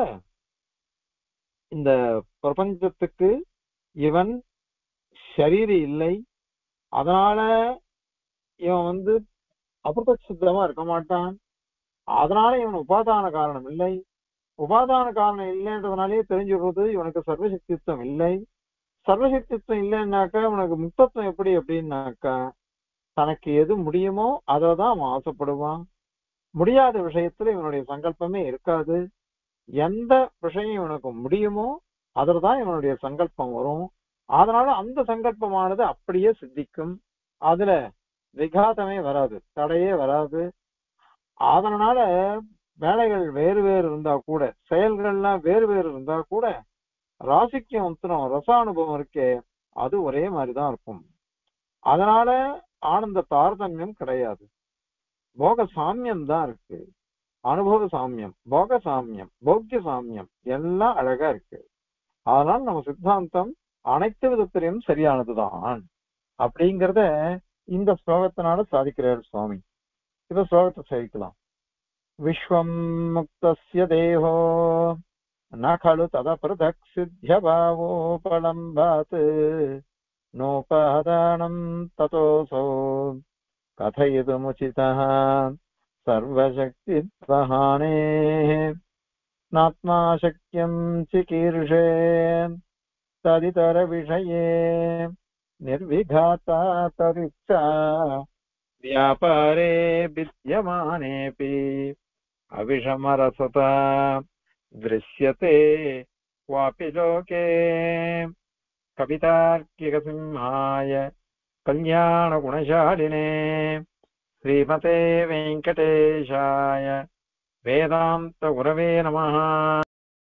இந்த பிரபஞ்சத்துக்கு இவன் சரீரி இல்லை அதனால இவன் வந்து அபிரதமா இருக்க மாட்டான் அதனால இவன் உபாதான காரணம் இல்லை உபாதான காரணம் இல்லைன்றதுனாலே தெரிஞ்சுடுறது இவனுக்கு சர்வசக்தித்துவம் இல்லை சர்வசக்தித்துவம் இல்லைன்னாக்கா உனக்கு முக்தத்துவம் எப்படி அப்படின்னாக்கா தனக்கு எது முடியுமோ அதை தான் அவன் ஆசைப்படுவான் முடியாத விஷயத்துல இவனுடைய சங்கல்பமே இருக்காது எந்த விஷயம் இவனுக்கு முடியுமோ அதில் தான் இவனுடைய சங்கல்பம் வரும் அதனால அந்த சங்கல்பமானது அப்படியே சித்திக்கும் அதுல விகாதமே வராது தடையே வராது அதனால வேலைகள் வேறு வேறு இருந்தா கூட செயல்கள்லாம் வேறு வேறு இருந்தா கூட ராசிக்கு உத்தரம் ரசானுபவம் இருக்கே அது ஒரே மாதிரிதான் இருக்கும் அதனால ஆனந்த தாரதமியம் கிடையாது போக சாமியம் தான் இருக்கு அனுபவ சாமியம் போக சாமியம் போக்கிய சாமியம் எல்லாம் அழகா இருக்கு அதனால நம்ம சித்தாந்தம் அனைத்து விதத்திலையும் சரியானதுதான் அப்படிங்கிறத இந்த ஸ்லோகத்தினால சாதிக்கிறார் சுவாமி இந்த ஸ்லோகத்தை சேவிக்கலாம் விஸ்வம் முக்தஸ்ய தேகோ ந खलु तदपृथक् सिद्ध्यभावोपलम्बात् नोपादानम् ततोऽसौ कथयितुमुचितः सर्वशक्तित्वहानेः नात्मा शक्यम् चिकीर्षे तदितरविषये निर्विघाता तदिच्छा व्यापारे विद्यमानेऽपि अविषमरसता दृश्यते क्वापि लोके कवितार्किकसिंहाय कल्याणगुणशालिने श्रीमते वेङ्कटेशाय वेदान्तगुरवे नमः